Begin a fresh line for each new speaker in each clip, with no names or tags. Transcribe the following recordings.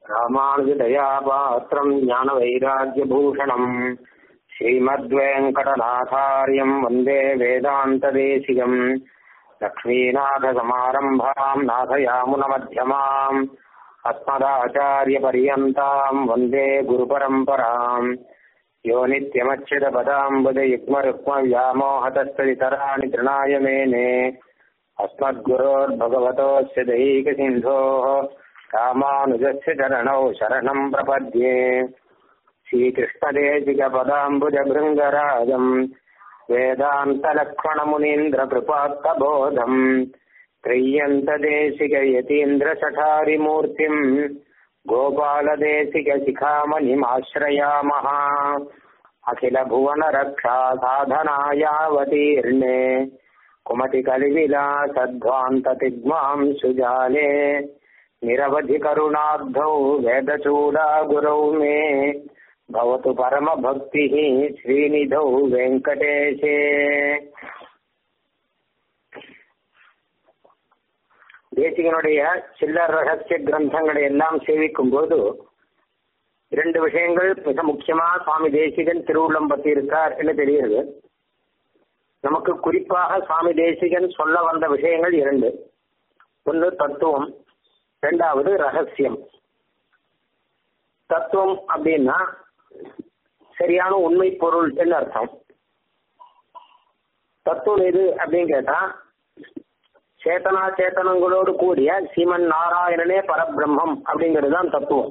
ராமானுஜதயாபாத்திரம் ஞான வைராக்கியபூஷணம் ஸ்ரீமத்வேங்கடநாதாரியம் வந்தே வேதாந்ததேசிகம் லக்ஷ்மீநாதசமாரம்பாம் நாதயாமுனமத்தியமாம் अस्मदाचार्यपर्यन्ताम् वन्दे गुरुपरम्पराम् यो नित्यमच्युतपदाम्बुजयुग्मरुक्मव्यामोहतस्तदितराणि तृणाय मेने अस्मद्गुरोर्भगवतोऽस्य दैकसिन्धोः रामानुजस्य चरणौ शरणम् प्रपद्ये श्रीकृष्णदेशिकपदाम्बुजभृङ्गराजम् वेदान्तलक्ष्मणमुनीन्द्रकृपात्तबोधम् त्रय्यन्तदेशिकयतीन्द्रशठारिमूर्तिम् गोपालदेशिकशिखामणिमाश्रयामः अखिलभुवनरक्षा साधनायावतीर्णे कुमतिकलिविलासध्वान्ततिग्मां सुजाले निरवधिकरुणाब्धौ वेदचूडागुरौ मे भवतु परमभक्तिः श्रीनिधौ वेङ्कटेशे தேசிகனுடைய சில்லர் ரகசிய கிரந்தங்களை எல்லாம் சேவிக்கும் போது இரண்டு விஷயங்கள் மிக முக்கியமா சுவாமி தேசிகன் திருவுள்ளம் பத்தி இருக்கார் என்று தெரிகிறது நமக்கு குறிப்பாக சுவாமி தேசிகன் சொல்ல வந்த விஷயங்கள் இரண்டு ஒன்று தத்துவம் இரண்டாவது ரகசியம் தத்துவம் அப்படின்னா சரியான உண்மை பொருள் என்று அர்த்தம் தத்துவம் எது அப்படின்னு கேட்டா சேத்தனா சேத்தனங்களோடு கூடிய சீமன் நாராயணனே பரபிரம்மம் அப்படிங்கிறது தான் தத்துவம்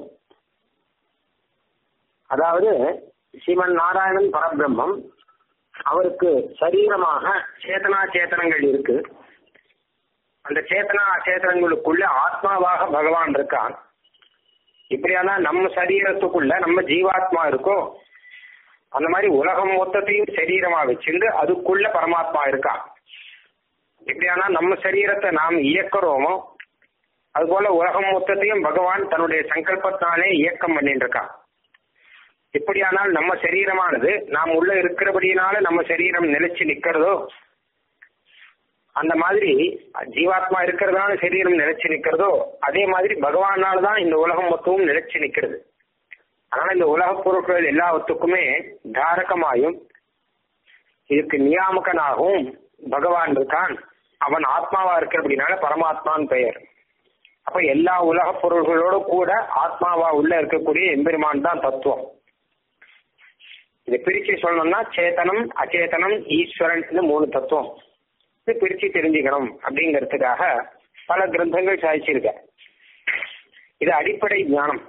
அதாவது சீமன் நாராயணன் பரபிரம்மம் அவருக்கு சரீரமாக சேத்தனா சேத்தனங்கள் இருக்கு அந்த சேத்தனா சேத்தனங்களுக்குள்ள ஆத்மாவாக பகவான் இருக்கான் இப்படியானா நம்ம சரீரத்துக்குள்ள நம்ம ஜீவாத்மா இருக்கோ அந்த மாதிரி உலகம் மொத்தத்தையும் சரீரமா வச்சிருந்து அதுக்குள்ள பரமாத்மா இருக்கான் எப்படியானா நம்ம சரீரத்தை நாம் இயக்கிறோமோ அதுபோல உலகம் மொத்தத்தையும் பகவான் தன்னுடைய சங்கல்பத்தாலே இயக்கம் பண்ணிட்டு இருக்கான் எப்படியானால் நம்ம சரீரமானது நாம் உள்ள இருக்கிறபடியினால நம்ம சரீரம் நிலைச்சு நிக்கிறதோ அந்த மாதிரி ஜீவாத்மா இருக்கிறதுனால சரீரம் நிலைச்சு நிக்கிறதோ அதே மாதிரி பகவானால தான் இந்த உலகம் மொத்தமும் நிலைச்சு நிக்கிறது அதனால இந்த உலக பொருட்கள் எல்லாத்துக்குமே தாரகமாயும் இதுக்கு நியாமகனாகவும் பகவான் இருக்கான் அவன் ஆத்மாவா இருக்கு அப்படின்னால பரமாத்மான் பெயர் அப்ப எல்லா உலக பொருள்களோட கூட ஆத்மாவா உள்ள இருக்கக்கூடிய எம்பெருமான் தான் தத்துவம் இதை பிரிச்சு சொல்லணும்னா சேத்தனம் அச்சேதனம் ஈஸ்வரன் மூணு தத்துவம் இது பிரிச்சு தெரிஞ்சுக்கணும் அப்படிங்கிறதுக்காக பல கிரந்தங்கள் சாதிச்சிருக்க இது அடிப்படை ஞானம்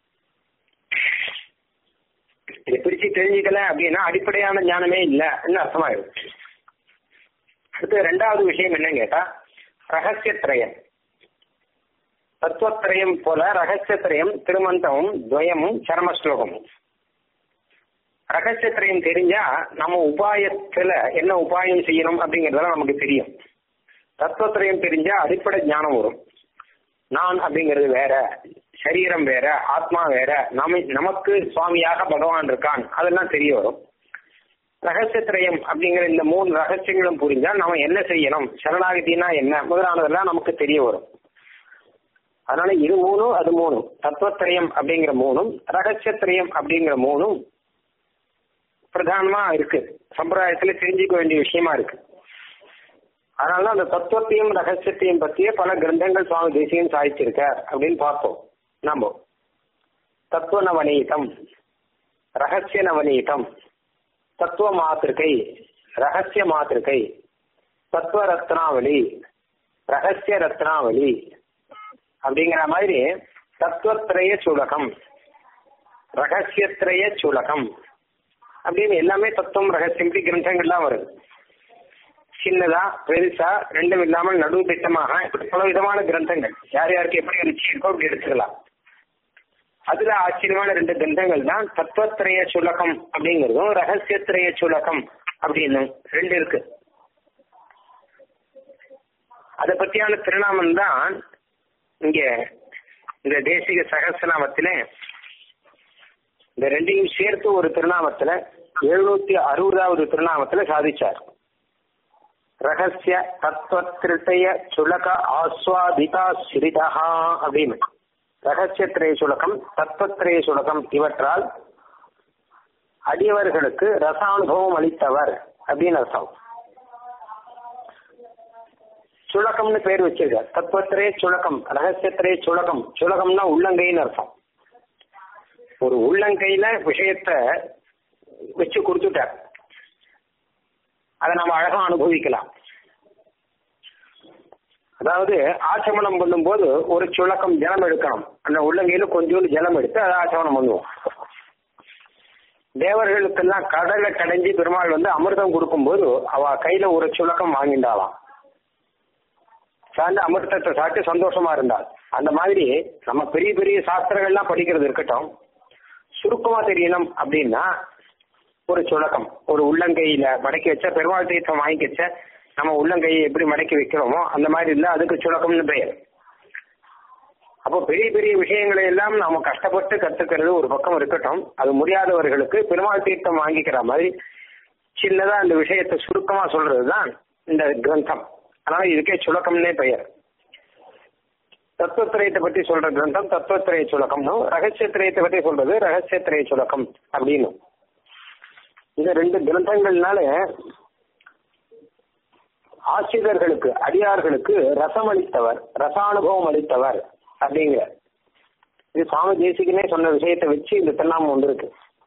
இதை பிரிச்சு தெரிஞ்சுக்கல அப்படின்னா அடிப்படையான ஞானமே இல்லைன்னு அர்த்தமாயிடும் அடுத்து ரெண்டாவது விஷயம் என்னன்னு கேட்டா ரகசியத்திரயம் தத்துவத்திரயம் போல ரகசியத்திரயம் திருமந்தமும் துவயமும் சரமஸ்லோகமும் ரகசியத்திரயம் தெரிஞ்சா நம்ம உபாயத்துல என்ன உபாயம் செய்யணும் அப்படிங்கறதெல்லாம் நமக்கு தெரியும் தத்துவத்திரயம் தெரிஞ்சா அடிப்படை ஞானம் வரும் நான் அப்படிங்கிறது வேற சரீரம் வேற ஆத்மா வேற நம்ம நமக்கு சுவாமியாக பகவான் இருக்கான் அதெல்லாம் தெரிய வரும் ரகசியத்திரயம் அப்படிங்கிற இந்த மூணு ரகசியங்களும் புரிஞ்சா நம்ம என்ன செய்யணும் சரணாகதினா என்ன முதலானதெல்லாம் நமக்கு தெரிய வரும் அதனால இது மூணும் அது மூணும் தத்துவத்திரயம் அப்படிங்கிற மூணும் ரகசியத்திரயம் அப்படிங்கிற மூணும் பிரதானமா இருக்கு சம்பிரதாயத்துல தெரிஞ்சுக்க வேண்டிய விஷயமா இருக்கு அதனால அந்த தத்துவத்தையும் ரகசியத்தையும் பற்றிய பல கிரந்தங்கள் சுவாமி தேசியம் சாதிச்சிருக்கார் அப்படின்னு பார்ப்போம் நம்ம தத்துவ நவநீதம் ரகசிய நவநீதம் தத்துவ மாத்திருக்கை ரகசிய மாத்திருக்கை தத்துவ ரத்னாவளி ரகசிய ரத்னாவளி அப்படிங்கிற மாதிரி தத்துவத்திரய சுலகம் ரகசியத்திரய சுலகம் அப்படின்னு எல்லாமே தத்துவம் ரகசியம் இப்படி கிரந்தங்கள்லாம் வருது சின்னதா பெருசா ரெண்டும் இல்லாமல் நடுவு திட்டமாக இப்படி பல விதமான கிரந்தங்கள் யார் யாருக்கு எப்படி ருச்சி இருக்கோ அப்படி எடுத்துக்கலாம் அதுல ஆச்சரியமான ரெண்டு கிரந்தங்கள் தான் தத்துவத்திரய சுலகம் அப்படிங்கிறதும் ரகசியத்திரய சுலகம் அப்படின்னு ரெண்டு இருக்கு அதை பத்தியான திருநாமம் தான் இங்க இந்த தேசிக சகசநாமத்தில இந்த ரெண்டையும் சேர்த்து ஒரு திருநாமத்துல எழுநூத்தி அறுபதாவது திருநாமத்துல சாதிச்சார் ரகசிய தத்துவ திருட்டய சுலக ஆஸ்வாதிதா ஸ்ரிதா அப்படின்னு ரகசியத்திரய சுலகம் தத்துவத்திரய சுலகம் இவற்றால் அடியவர்களுக்கு ரசானுபவம் அளித்தவர் அப்படின்னு அர்த்தம் சுலகம்னு பேர் வச்சிருக்கார் தத்துவத்திரே சுலகம் ரகசியத்திரே சுலகம் சுலகம்னா உள்ளங்கைன்னு அர்த்தம் ஒரு உள்ளங்கையில விஷயத்த வச்சு கொடுத்துட்டார் அதை நம்ம அழகா அனுபவிக்கலாம் அதாவது ஆச்சமனம் பண்ணும்போது ஒரு சுலக்கம் ஜலம் எடுக்கணும் அந்த உள்ளங்கையில கொஞ்சோண்டு ஜலம் எடுத்து அதை ஆச்சமனம் பண்ணுவோம் தேவர்களுக்கெல்லாம் கடலை கடைஞ்சி பெருமாள் வந்து அமிர்தம் கொடுக்கும்போது அவ கையில ஒரு சுலக்கம் வாங்கிண்டாளாம் சார்ந்து அமிர்தத்தை சாப்பிட்டு சந்தோஷமா இருந்தாள் அந்த மாதிரி நம்ம பெரிய பெரிய சாஸ்திரங்கள்லாம் படிக்கிறது இருக்கட்டும் சுருக்கமா தெரியணும் அப்படின்னா ஒரு சுலக்கம் ஒரு உள்ளங்கையில மடக்கி வச்ச பெருமாள் தீர்த்தம் வாங்கி வச்ச நம்ம உள்ளங்கையை எப்படி மடக்கி வைக்கிறோமோ அந்த மாதிரி இல்ல அதுக்கு சுலக்கம்னு பெயர் அப்போ பெரிய பெரிய விஷயங்களை எல்லாம் நாம கஷ்டப்பட்டு கத்துக்கிறது ஒரு பக்கம் இருக்கட்டும் அது முடியாதவர்களுக்கு பெருமாள் தீர்த்தம் வாங்கிக்கிற மாதிரி சின்னதா அந்த விஷயத்தை சுருக்கமா சொல்றதுதான் இந்த கிரந்தம் அதனால இதுக்கே சுலக்கம்னே பெயர் தத்துவத்திரயத்தை பத்தி சொல்ற கிரந்தம் தத்துவத்திரய சுலக்கம்னும் ரகசியத்திரயத்தை பத்தி சொல்றது ரகசியத்திரய சுலக்கம் அப்படின்னு இந்த ரெண்டு கிரந்தங்கள்னால ஆசிரியர்களுக்கு அடியார்களுக்கு ரசம் அளித்தவர் ரசானுபவம் அளித்தவர் அப்படிங்கிற இது சுவாமி தேசிகனே சொன்ன விஷயத்தை வச்சு இந்த திருநாமம் வந்திருக்கு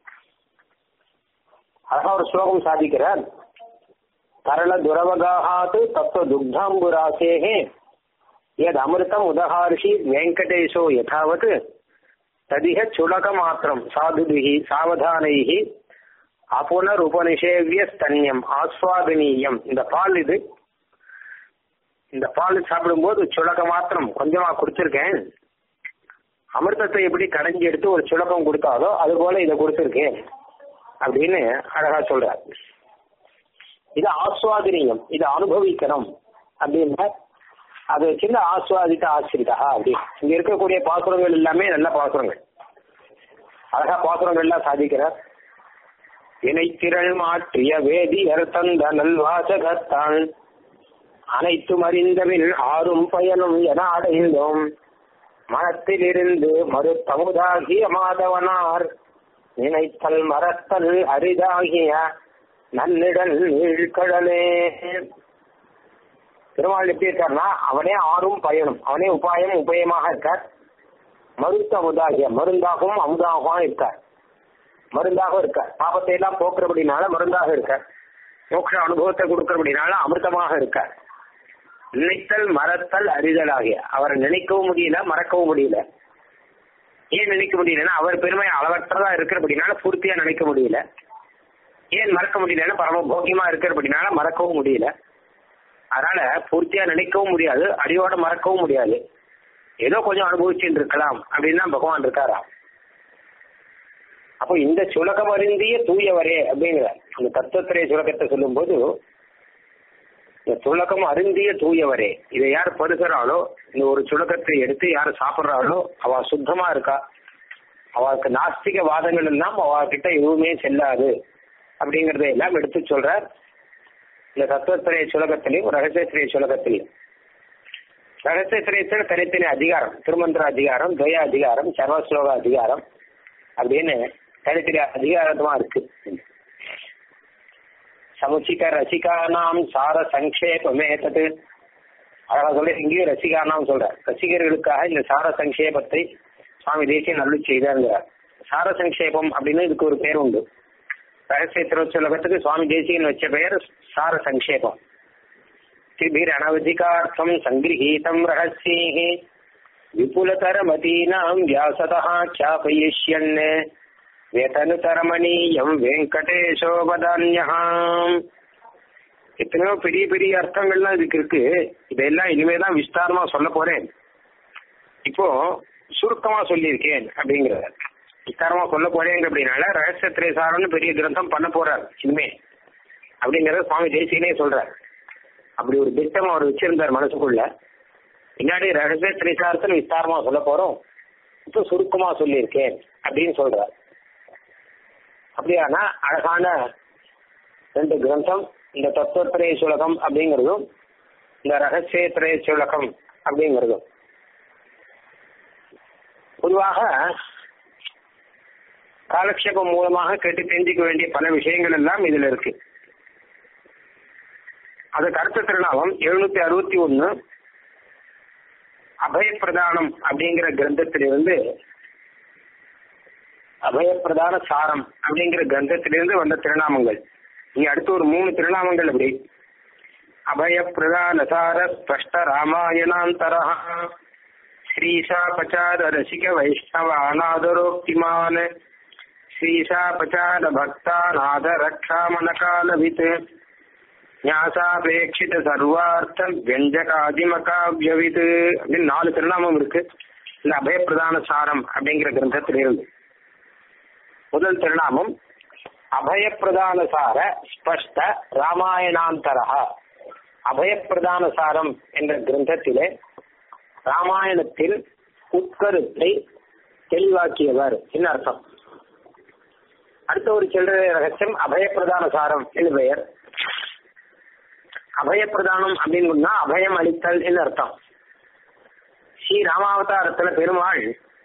அழகா ஒரு ஸ்லோகம் சாதிக்கிறார் தரள துரவகாத்து தத்துவ துக்தாம்புராசேகே எது அமிர்தம் உதகாரிஷி வெங்கடேஷோ யதாவத் ததிக சுலக மாத்திரம் சாதுபிகி சாவதானைகி அப்புனர் உபனிஷேவிய ஸ்தன்யம் ஆஸ்வாதனீயம் இந்த பால் இது இந்த பால் சாப்பிடும்போது சுலக மாத்திரம் கொஞ்சமா குடிச்சிருக்கேன் அமிர்தத்தை எப்படி கடைஞ்சி எடுத்து ஒரு சுலகம் கொடுத்தாலோ அது போல இதை கொடுத்துருக்கேன் அப்படின்னு அழகா சொல்றார் இது ஆஸ்வாதனீயம் இதை அனுபவிக்கணும் அப்படின்னா அது சின்ன ஆஸ்வாதித்த ஆசிரிதா அப்படி இங்க இருக்கக்கூடிய பாசுரங்கள் எல்லாமே நல்ல பாசுரங்கள் அழகா பாசுரங்கள் எல்லாம் சாதிக்கிறார் இணைத்திரள் மாற்றிய வேதியர் தந்த நல்வாசகத்தான் அனைத்தும் அறிந்தபின் ஆறும் பயனும் என அடைந்தோம் மனத்திலிருந்து மறுத்தமுதாகிய மாதவனார் நினைத்தல் மறத்தல் அரிதாகிய நன்னிடல் நீழ்கடலே திருமால் எப்படி இருக்காருன்னா அவனே ஆறும் பயனும் அவனே உபாயம் உபயமாக இருக்கார் மருத்த அமுதாகிய மருந்தாகவும் அமுதாகவும் இருக்கார் மருந்தாக இருக்கார் பாபத்தை எல்லாம் போக்குறபடினால மருந்தாக இருக்கார் மோட்ச அனுபவத்தை கொடுக்கறபடினால அமிர்தமாக இருக்கார் நினைத்தல் மறத்தல் அறிதலாகிய அவரை நினைக்கவும் முடியல மறக்கவும் முடியல ஏன் நினைக்க முடியலன்னா அவர் பெருமை அளவற்றதா இருக்கிறபடினால பூர்த்தியா நினைக்க முடியல ஏன் மறக்க முடியலன்னா பரம போக்கியமா இருக்கிறபடினால மறக்கவும் முடியல அதனால பூர்த்தியா நினைக்கவும் முடியாது அடியோட மறக்கவும் முடியாது ஏதோ கொஞ்சம் அனுபவிச்சுட்டு இருக்கலாம் அப்படின்னு தான் பகவான் இருக்காரா அப்போ இந்த சுலகம் அறிந்திய தூயவரே அப்படிங்கிற அந்த தத்துவத்திரைய சுலகத்தை சொல்லும்போது இந்த சுலகம் அருந்திய தூயவரே இதை யார் பருகிறாளோ இந்த ஒரு சுலகத்தை எடுத்து யார் சாப்பிட்றாளோ அவ சுத்தமா இருக்கா அவளுக்கு நாஸ்திக வாதங்கள் எல்லாம் அவகிட்ட எதுவுமே செல்லாது அப்படிங்கறதை எல்லாம் எடுத்து சொல்றார் இந்த தத்துவத்திரைய சுலகத்திலையும் ரகசியத்திரைய சுலகத்திலையும் ரகசியத்திரையத்தில் தனித்தனி அதிகாரம் திருமந்திர அதிகாரம் துவய அதிகாரம் சர்வஸ்லோக அதிகாரம் அப்படின்னு தனித்தனி அதிகாரமா இருக்கு சமுச்சிக ரசிகானாம் சார சங்கேபமே தது அழகா சொல்ல இங்கேயும் ரசிகானாம் சொல்ற ரசிகர்களுக்காக இந்த சார சங்கேபத்தை சுவாமி தேசிய நல்லு செய்தாருங்கிறார் சார சங்கேபம் அப்படின்னு இதுக்கு ஒரு பேர் உண்டு ரகசிய திருச்சுலகத்துக்கு சுவாமி தேசியன் வச்ச பெயர் சார சங்கேபம் திபிர் அனவதிகார்த்தம் சங்கிரகீதம் ரகசியே விபுலதரமதீனாம் வியாசதா சாபயிஷ்யன் வேதனுதரமணீயம் வெங்கடேஷோபதான்யாம் எத்தனையோ பெரிய பெரிய அர்த்தங்கள்லாம் இதுக்கு இருக்கு இதெல்லாம் இனிமே தான் விஸ்தாரமா சொல்ல போறேன் இப்போ சுருக்கமா சொல்லியிருக்கேன் அப்படிங்கிறத விஸ்தாரமா சொல்ல போறேங்க அப்படின்னால ரகசிய திரைசாரம்னு பெரிய கிரந்தம் பண்ண போறார் இனிமே அப்படிங்கறத சுவாமி தேசியனே சொல்றார் அப்படி ஒரு திட்டம் அவர் வச்சிருந்தார் மனசுக்குள்ள பின்னாடி ரகசிய திரைசாரத்தில் விஸ்தாரமா சொல்ல போறோம் இப்போ சுருக்கமா சொல்லியிருக்கேன் அப்படின்னு சொல்றார் அப்படியானா அழகான ரெண்டு கிரந்தம் இந்த தத்துவத்திரைய சுலகம் அப்படிங்கிறதும் இந்த ரகசிய திரைய சுலகம் அப்படிங்கிறதும் பொதுவாக காலக்ஷேபம் மூலமாக கேட்டு தெரிஞ்சுக்க வேண்டிய பல விஷயங்கள் எல்லாம் இதுல இருக்கு அதுக்கு அடுத்த திருநாமம் எழுநூத்தி அறுபத்தி ஒன்னு அபயப்பிரதானம் அப்படிங்கிற கிரந்தத்திலிருந்து அபயப்பிரதான சாரம் அப்படிங்கிற கிரந்தத்திலிருந்து வந்த திருநாமங்கள் இங்க அடுத்து ஒரு மூணு திருநாமங்கள் அப்படி அபயப்பிரதான சார ஸ்பஷ்ட ராமாயணாந்தர ஸ்ரீசாபச்சார ரசிக வைஷ்ணவ அநாதரோக்திமான் ஸ்ரீசாபச்சார பக்தாநாத ரக்ஷாமனகாலவித் ஞாசாபேட்சித சர்வார்த்தம் வெஞ்சகாதிமகாவியவித் அப்படின்னு நாலு திருநாமம் இருக்கு இந்த அபயப்பிரதான சாரம் அப்படிங்கிற கிரந்தத்திலிருந்து முதல் திருநாமம் அபயப்பிரதான சார ஸ்பஷ்ட ராமாயணாந்தரா அபயப்பிரதான சாரம் என்ற கிரந்தத்திலே ராமாயணத்தில் உட்கருத்தை தெளிவாக்கியவர் என்ன அர்த்தம் அடுத்த ஒரு சில்லறை ரகசியம் அபயப்பிரதான சாரம் என்று பெயர் அபயப்பிரதானம் அப்படின்னு சொன்னா அபயம் அளித்தல் என்று அர்த்தம் ஸ்ரீ ராமாவதாரத்துல பெருமாள்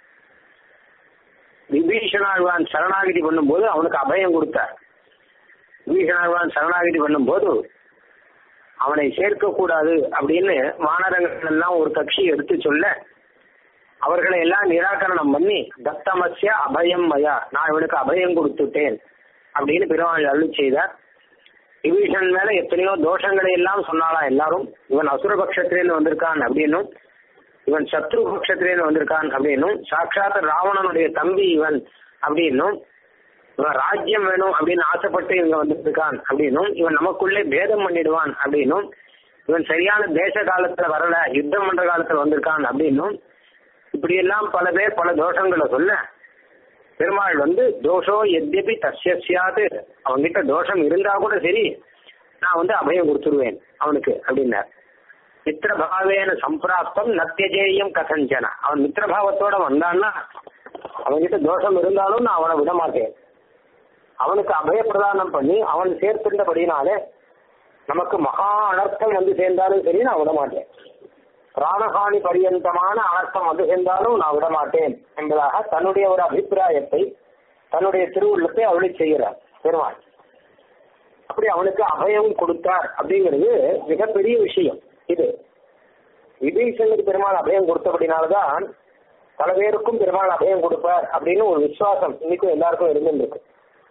விபீஷணாழ்வான் சரணாகிதி பண்ணும்போது அவனுக்கு அபயம் கொடுத்தார் விபீஷணாழ்வான் சரணாகிதி பண்ணும்போது அவனை சேர்க்க கூடாது அப்படின்னு வானரங்கள் எல்லாம் ஒரு கட்சி எடுத்து சொல்ல அவர்களை எல்லாம் நிராகரணம் பண்ணி தத்தமஸ்ய அபயம் மயா நான் இவனுக்கு அபயம் கொடுத்துட்டேன் அப்படின்னு பெருமாள் அருள் செய்தார் விபீஷன் மேல எத்தனையோ தோஷங்களை எல்லாம் சொன்னாலாம் எல்லாரும் இவன் அசுரபக்ஷத்திலேருந்து வந்திருக்கான் அப்படின்னும் இவன் சத்ரு பட்சத்திலேருந்து வந்திருக்கான் அப்படின்னும் சாட்சாத் ராவணனுடைய தம்பி இவன் அப்படின்னும் இவன் ராஜ்யம் வேணும் அப்படின்னு ஆசைப்பட்டு இவங்க வந்திருக்கான் அப்படின்னும் இவன் நமக்குள்ளே பேதம் பண்ணிடுவான் அப்படின்னும் இவன் சரியான தேச காலத்துல வரல யுத்தம் பண்ற காலத்துல வந்திருக்கான் அப்படின்னும் இப்படி எல்லாம் பல பேர் பல தோஷங்களை சொல்ல பெருமாள் வந்து தோஷோ எத்யபி தஸ்யாது அவன்கிட்ட தோஷம் இருந்தா கூட சரி நான் வந்து அபயம் கொடுத்துருவேன் அவனுக்கு அப்படின்னார் மித்திரபாவேன சம்பிராப்தம் நத்தியஜேயம் கசஞ்சன அவன் மித்திரபாவத்தோட வந்தான்னா அவன்கிட்ட தோஷம் இருந்தாலும் நான் அவனை விட மாட்டேன் அவனுக்கு அபயப்பிரதானம் பண்ணி அவன் சேர்த்திருந்தபடினாலே நமக்கு மகா அனர்த்தம் வந்து சேர்ந்தாலும் சரி நான் விட மாட்டேன் பிராணஹானி பரியந்தமான அனர்த்தம் வந்து சேர்ந்தாலும் நான் விட மாட்டேன் என்பதாக தன்னுடைய ஒரு அபிப்பிராயத்தை தன்னுடைய திருவுள்ளத்தை அவளை செய்கிறார் பெருமாள் அப்படி அவனுக்கு அபயம் கொடுத்தார் அப்படிங்கிறது மிகப்பெரிய விஷயம் இது விபீஷனுக்கு பெருமாள் அபயம் கொடுத்தபடினால்தான் பல பேருக்கும் பெருமாள் அபயம் கொடுப்பார் அப்படின்னு ஒரு விசுவாசம் இன்னைக்கும் எல்லாருக்கும் இருந்துருக்கு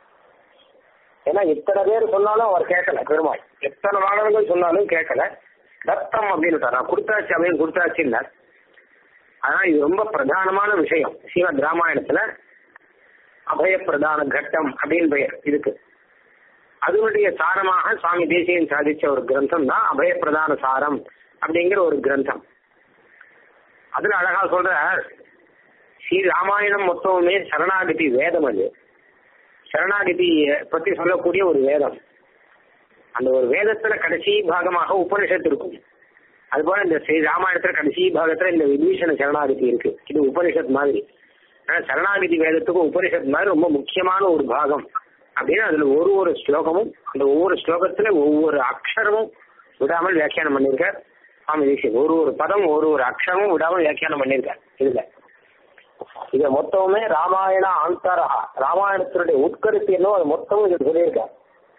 ஏன்னா எத்தனை பேர் சொன்னாலும் அவர் கேட்கல பெருமாள் எத்தனை மாணவர்கள் சொன்னாலும் கேட்கல தத்தம் அப்படின்னு நான் கொடுத்தாச்சு அபயம் கொடுத்தாச்சு இல்ல ஆனா இது ரொம்ப பிரதானமான விஷயம் ஸ்ரீமத் ராமாயணத்துல அபய பிரதான கட்டம் அப்படின்னு பெயர் இதுக்கு அதனுடைய சாரமாக சுவாமி தேசியன் சாதிச்ச ஒரு கிரந்தம் தான் அபய பிரதான சாரம் அப்படிங்கிற ஒரு கிரந்தம் அதுல அழகா சொல்ற ஸ்ரீ ராமாயணம் மொத்தமுமே சரணாகதி வேதம் அது சரணாகதி பத்தி சொல்லக்கூடிய ஒரு வேதம் அந்த ஒரு வேதத்துல கடைசி பாகமாக உபனிஷத்து இருக்கும் அதுபோல இந்த ஸ்ரீ ராமாயணத்துல கடைசி பாகத்துல இந்த விபீஷண சரணாகதி இருக்கு இது உபனிஷத் மாதிரி ஆனா சரணாகதி வேதத்துக்கும் உபனிஷத் மாதிரி ரொம்ப முக்கியமான ஒரு பாகம் அப்படின்னு அதுல ஒரு ஒரு ஸ்லோகமும் அந்த ஒவ்வொரு ஸ்லோகத்துல ஒவ்வொரு அக்ஷரமும் விடாமல் வியாக்கியானம் பண்ணியிருக்கார் சுவாமி தேசியம் ஒரு ஒரு பதம் ஒரு ஒரு அக்ஷரமும் விடாமல் வியாக்கியானம் பண்ணியிருக்கார் இதுல இத மொத்தமுமே ராமாயண ஆந்தரா ராமாயணத்தினுடைய உட்கருத்து என்னவோ அது மொத்தமும் இது சொல்லியிருக்கார்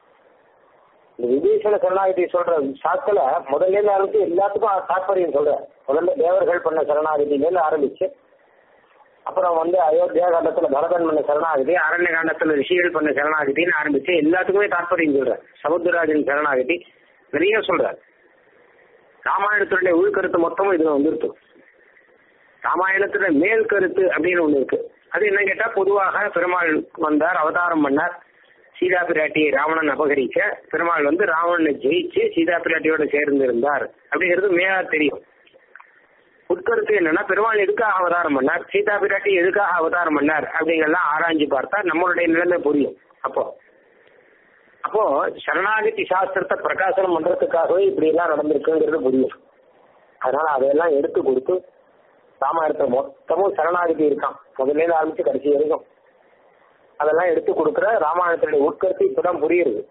இந்த விபீஷண சரணாகதி சொல்ற சாக்கில முதல்ல இருந்து ஆரம்பிச்சு எல்லாத்துக்கும் தாற்பயம் சொல்ற முதல்ல தேவர்கள் பண்ண சரணாகதியில ஆரம்பிச்சு அப்புறம் வந்து அயோத்தியா காண்டத்துல பரதன் பண்ண சரணாகதி அரண்ய காண்டத்துல ரிஷிகள் பண்ண சரணாகதின்னு ஆரம்பிச்சு எல்லாத்துக்குமே தாற்பயம் சொல்ற சமுத்திரராஜன் சரணாகதி நிறைய சொல்றார் ராமாயணத்தினுடைய உள்கருத்து மொத்தமும் இதுல வந்துருக்கும் ராமாயணத்துல மேல் கருத்து அப்படின்னு ஒண்ணு இருக்கு அது என்ன கேட்டா பொதுவாக பெருமாள் வந்தார் அவதாரம் பண்ணார் சீதா பிராட்டியை ராவணன் அபகரிக்க பெருமாள் வந்து ராவணனை ஜெயிச்சு சீதா பிராட்டியோட சேர்ந்து இருந்தார் அப்படிங்கிறது மேலா தெரியும் உட்கருத்து என்னன்னா பெருமாள் எதுக்காக அவதாரம் பண்ணார் சீதா பிராட்டி எதுக்காக அவதாரம் பண்ணார் அப்படிங்கறதெல்லாம் ஆராய்ஞ்சு பார்த்தா நம்மளுடைய நிலைமை புரியும் அப்போ அப்போ சரணாகதி சாஸ்திரத்தை பிரகாசனம் பண்றதுக்காகவே இப்படி எல்லாம் நடந்திருக்குங்கிறது புரியும் அதனால அதையெல்லாம் எடுத்து கொடுத்து ராமாயணத்துல மொத்தமும் சரணாகதி இருக்கான் முதல்ல இருந்து ஆரம்பிச்சு கடைசி வரைக்கும் அதெல்லாம் எடுத்து கொடுக்குற ராமாயணத்தினுடைய உட்கருத்து இப்பதான் புரியுது